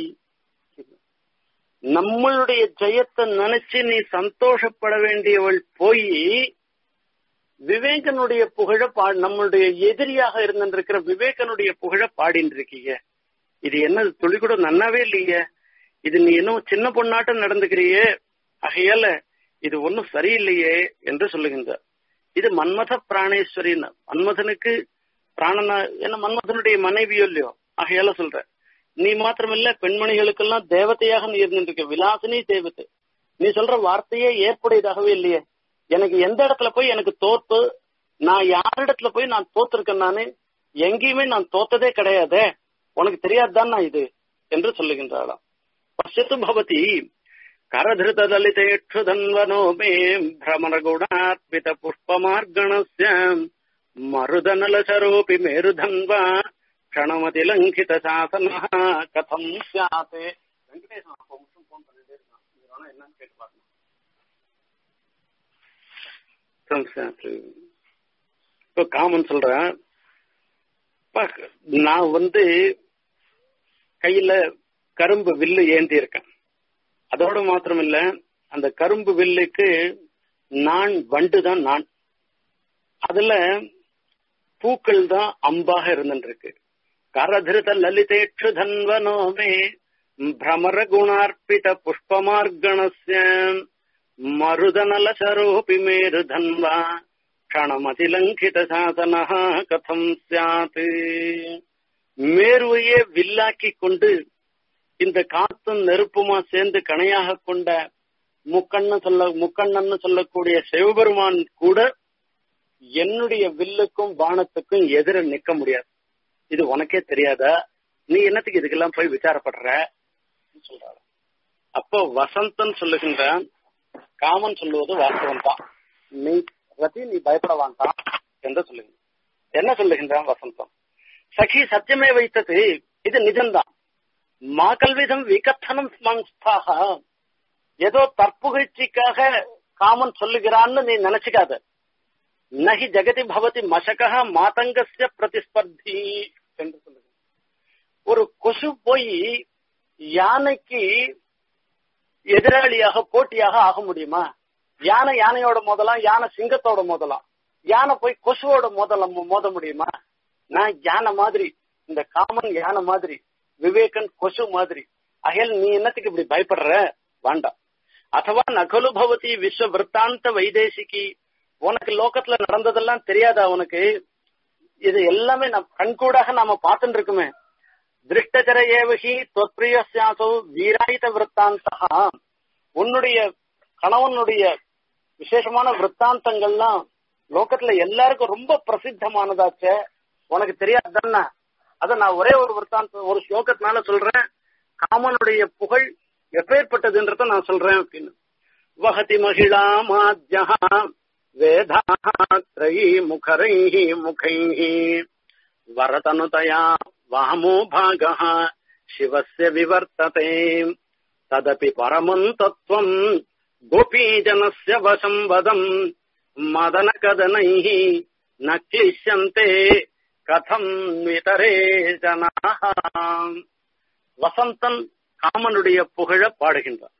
நம்மளுடைய ஜெயத்தை நினைச்சு நீ சந்தோஷப்பட வேண்டியவள் போய் விவேகனுடைய புகழ பா நம்மளுடைய எதிரியாக இருந்திருக்கிற விவேகனுடைய புகழ பாடின்னு இருக்கீங்க இது என்ன துளி கூட நன்னாவே இல்லையே இது நீ இன்னும் சின்ன பொண்ணாட்டம் நடந்துக்கிறியே ஆகையால இது ஒன்னும் சரியில்லையே என்று சொல்லுகின்றார் இது மன்மத பிராணேஸ்வரின்னு மன்மதனுக்கு பிராணனா என்ன மன்மதனுடைய மனைவியோ இல்லையோ ஆகையால சொல்ற நீ மாத்திரமில்ல பெண்மணிகளுக்கெல்லாம் தேவதையாக நீ இருந்துருக்க விலாசினி தேவத்தை நீ சொல்ற வார்த்தையே ஏற்புடையதாகவே இல்லையே எனக்கு எந்த இடத்துல போய் எனக்கு தோத்து நான் யாரிடத்துல போய் நான் தோத்திருக்கேன் நானு எங்கேயுமே நான் தோத்ததே கிடையாதே உனக்கு தெரியாதுதான் நான் இது என்று சொல்லுகின்றாளாம் பசத்து பவதி करधृतदलितेक्षुधन्वनो मे भ्रमरगुणार्पित पुष्पमार्गणस्य मरुदनलचरोऽपि मेरुधन्वा क्षणमतिलङ्घित शासनः कथम् स्यात् வெங்கடேசன் அப்போ நிமிஷம் போன் பண்ணிட்டே இருக்கான் இது வேணா என்னன்னு கேட்டு பார்க்கணும் இப்போ காமன் சொல்றேன் நான் வந்து கையில கரும்பு வில்லு ஏந்தி இருக்கேன் அதோட மாத்திரம் இல்ல அந்த கரும்பு வில்லுக்கு நான் வண்டு தான் நான் அதுல பூக்கள் தான் அம்பாக இருந்துருக்கு கரதிருத லலிதேட்சு தன்வனோமே பிரமர குணார்ப்பித புஷ்பமார்கணஸ்ய மருதநலசரோபி மேருதன்வா க்ஷணமதிலங்கித சாதனா கதம் சியாத் மேருவையே வில்லாக்கி கொண்டு இந்த காத்தும் நெருப்புமா சேர்ந்து கணையாக கொண்ட முக்கண்ணு சொல்ல முக்கண்ணன்னு சொல்லக்கூடிய சிவபெருமான் கூட என்னுடைய வில்லுக்கும் பானத்துக்கும் எதிர நிக்க முடியாது இது உனக்கே தெரியாதா நீ என்னத்துக்கு இதுக்கெல்லாம் போய் விசாரப்படுற சொல்றாரு அப்போ வசந்தன் சொல்லுகின்றான் காமன் சொல்லுவது வாஸ்தவம் தான் நீ ரதி நீ பயப்பட வேண்டாம் என்று சொல்லுங்க என்ன சொல்லுகின்றான் வசந்தம் சகி சத்தியமே வைத்தது இது நிஜம்தான் மாகல்விதம் விகத்தனம் ஸ்மன்ஸ்தாக ஏதோ தற்புகழ்ச்சிக்காக காமன் சொல்லுகிறான்னு நீ நினைச்சுக்காத நகி ஜெகதி பவதி மசக மாதங்கஸ்ய பிரதிஸ்பர்தி என்று சொல்லுங்க ஒரு கொசு போய் யானைக்கு எதிராளியாக போட்டியாக ஆக முடியுமா யானை யானையோட மோதலாம் யானை சிங்கத்தோட மோதலாம் யானை போய் கொசுவோட மோதலாம் மோத முடியுமா நான் யானை மாதிரி இந்த காமன் யானை மாதிரி விவேகன் கொசு மாதிரி அகல் நீ என்னத்துக்கு இப்படி பயப்படுற வேண்டாம் அதுவா நகலு பவதி விஸ்வ விற்த்தாந்த வைதேசிக்கு உனக்கு லோகத்துல நடந்ததெல்லாம் தெரியாதா உனக்கு இது எல்லாமே நம் கண்கூடாக நாம பார்த்துட்டு இருக்குமே திருஷ்டச்சர ஏவகி தொற்பிரியசாசோ வீராயுத விற்த்தாந்தா உன்னுடைய கணவனுடைய விசேஷமான விற்த்தாந்தங்கள்லாம் லோகத்துல எல்லாருக்கும் ரொம்ப பிரசித்தமானதாச்சே உனக்கு தெரியாது தானே அத நான் ஒரே ஒரு விற்த்தாந்த ஒரு ஸ்லோகத்தினால சொல்றேன் காமனுடைய புகழ் எப்பேற்பட்டதுன்றத நான் சொல்றேன் அப்படின்னு வகதி மகிழா மாத்யா வேதா த்ரயி முகரைः முகைः வரதனுதயா वामो भागः शिवस्य विवर्तते तदपि परमम् तत्त्वम् गोपीजनस्य वशम् वदम् मदनकदनैः न क्लिश्यन्ते கதம் விதரே ஜனாக வசந்தன் காமனுடைய புகழ பாடுகின்றார்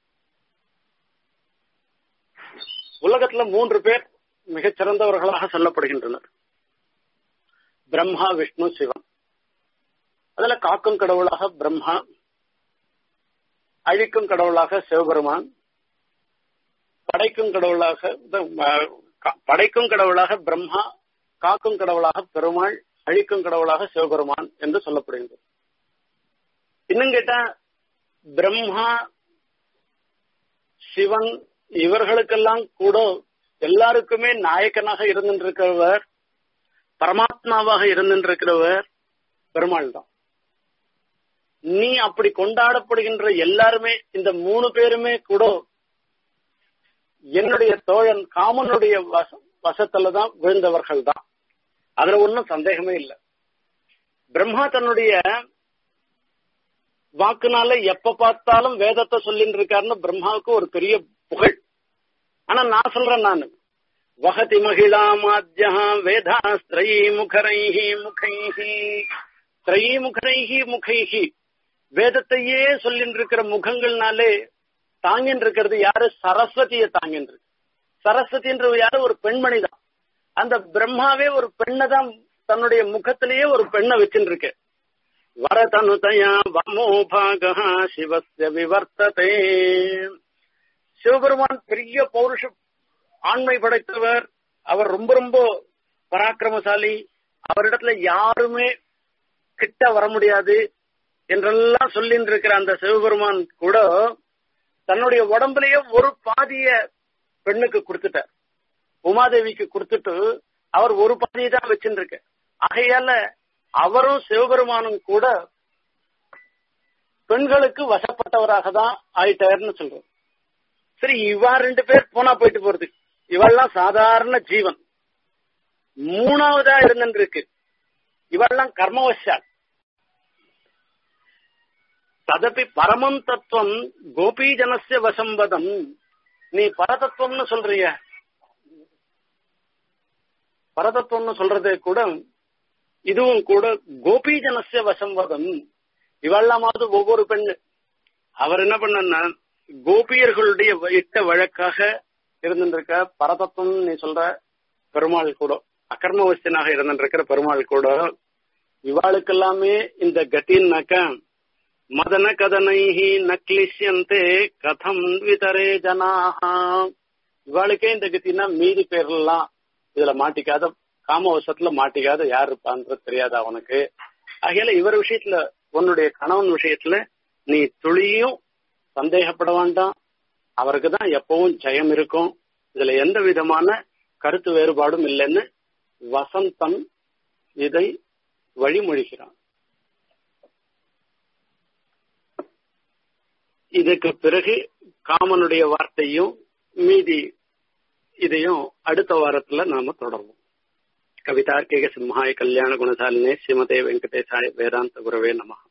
உலகத்துல மூன்று பேர் மிகச் சிறந்தவர்களாக சொல்லப்படுகின்றனர் பிரம்மா விஷ்ணு சிவன் அதுல காக்கும் கடவுளாக பிரம்மா அழிக்கும் கடவுளாக சிவபெருமான் படைக்கும் கடவுளாக படைக்கும் கடவுளாக பிரம்மா காக்கும் கடவுளாக பெருமாள் அழிக்கும் கடவுளாக சிவபெருமான் என்று சொல்லப்படுகின்றது இன்னும் கேட்டா பிரம்மா சிவன் இவர்களுக்கெல்லாம் கூட எல்லாருக்குமே நாயக்கனாக இருந்திருக்கிறவர் பரமாத்மாவாக இருந்திருக்கிறவர் பெருமாள் தான் நீ அப்படி கொண்டாடப்படுகின்ற எல்லாருமே இந்த மூணு பேருமே கூட என்னுடைய தோழன் காமனுடைய வசத்துல தான் விழுந்தவர்கள் தான் அதுல ஒன்றும் சந்தேகமே இல்லை பிரம்மா தன்னுடைய வாக்குனால எப்ப பார்த்தாலும் வேதத்தை சொல்லிட்டு இருக்காருன்னு பிரம்மாவுக்கு ஒரு பெரிய புகழ் ஆனா நான் சொல்றேன் நானு வகதி மகிழா மாத்யா வேதா ஸ்திரயி முகரைஹி முகைஹி திரையி முகரைஹி முகைஹி வேதத்தையே சொல்லிட்டு இருக்கிற முகங்கள்னாலே தாங்கின்னு இருக்கிறது யாரு சரஸ்வதியை தாங்கின்னு இருக்கு சரஸ்வதின்ற யாரு ஒரு பெண்மணி தான் அந்த பிரம்மாவே ஒரு பெண்ணை தான் தன்னுடைய முகத்திலேயே ஒரு பெண்ணை வச்சுட்டு இருக்கு வரதனுதயா வமோ பாக சிவஸ்ய விவர்த்ததே சிவபெருமான் பெரிய பௌருஷ ஆண்மை படைத்தவர் அவர் ரொம்ப ரொம்ப பராக்கிரமசாலி அவரிடத்துல யாருமே கிட்ட வர முடியாது என்றெல்லாம் சொல்லிட்டு இருக்கிற அந்த சிவபெருமான் கூட தன்னுடைய உடம்புலயே ஒரு பாதிய பெண்ணுக்கு கொடுத்துட்டார் உமாதேவிக்கு கொடுத்துட்டு அவர் ஒரு பாதியை தான் வச்சுட்டு இருக்க ஆகையால அவரும் சிவபெருமானும் கூட பெண்களுக்கு வசப்பட்டவராக தான் ஆயிட்டாருன்னு சொல்றோம் சரி இவா ரெண்டு பேர் போனா போயிட்டு போறது இவெல்லாம் சாதாரண ஜீவன் மூணாவதா இருந்துருக்கு இவெல்லாம் கர்மவசால் ததப்பி பரமம் தத்துவம் கோபீஜனசிய வசம்பதம் நீ பரதத்துவம்னு சொல்றிய பரதத்துவம்னு சொல்றது கூட இதுவும் கூட கோபீஜனசிய வசம்பதம் இவெல்லாமாவது ஒவ்வொரு பெண்ணு அவர் என்ன பண்ணா கோபியர்களுடைய இட்ட வழக்காக இருந்திருக்க பரதத்துவம் நீ சொல்ற பெருமாள் கூட அகர்மவஸ்தனாக இருந்திருக்கிற பெருமாள் கூட இவாளுக்கெல்லாமே இந்த கத்தின்னாக்கா மதன கதனைஹி நக்லிஷ்யந்தே கதம் விதரே ஜனாக இவாளுக்கே இந்த கத்தினா மீதி பேர்லாம் இதுல மாட்டிக்காத காமவசத்துல மாட்டிக்காத யார் இருப்பான்றது தெரியாது அவனுக்கு ஆகையால இவர் விஷயத்துல உன்னுடைய கணவன் விஷயத்துல நீ துளியும் சந்தேகப்பட வேண்டாம் அவருக்கு தான் எப்பவும் ஜெயம் இருக்கும் இதுல எந்த விதமான கருத்து வேறுபாடும் இல்லைன்னு வசந்தன் இதை வழிமொழிகிறான் இதுக்கு பிறகு காமனுடைய வார்த்தையும் மீதி இதையும் அடுத்த வாரத்துல நாம தொடர்வோம் கவிதார்க்கிக சிம்ஹாய கல்யாண குணசாலினே ஸ்ரீமதே வெங்கடேசாய வேதாந்த குரவே நம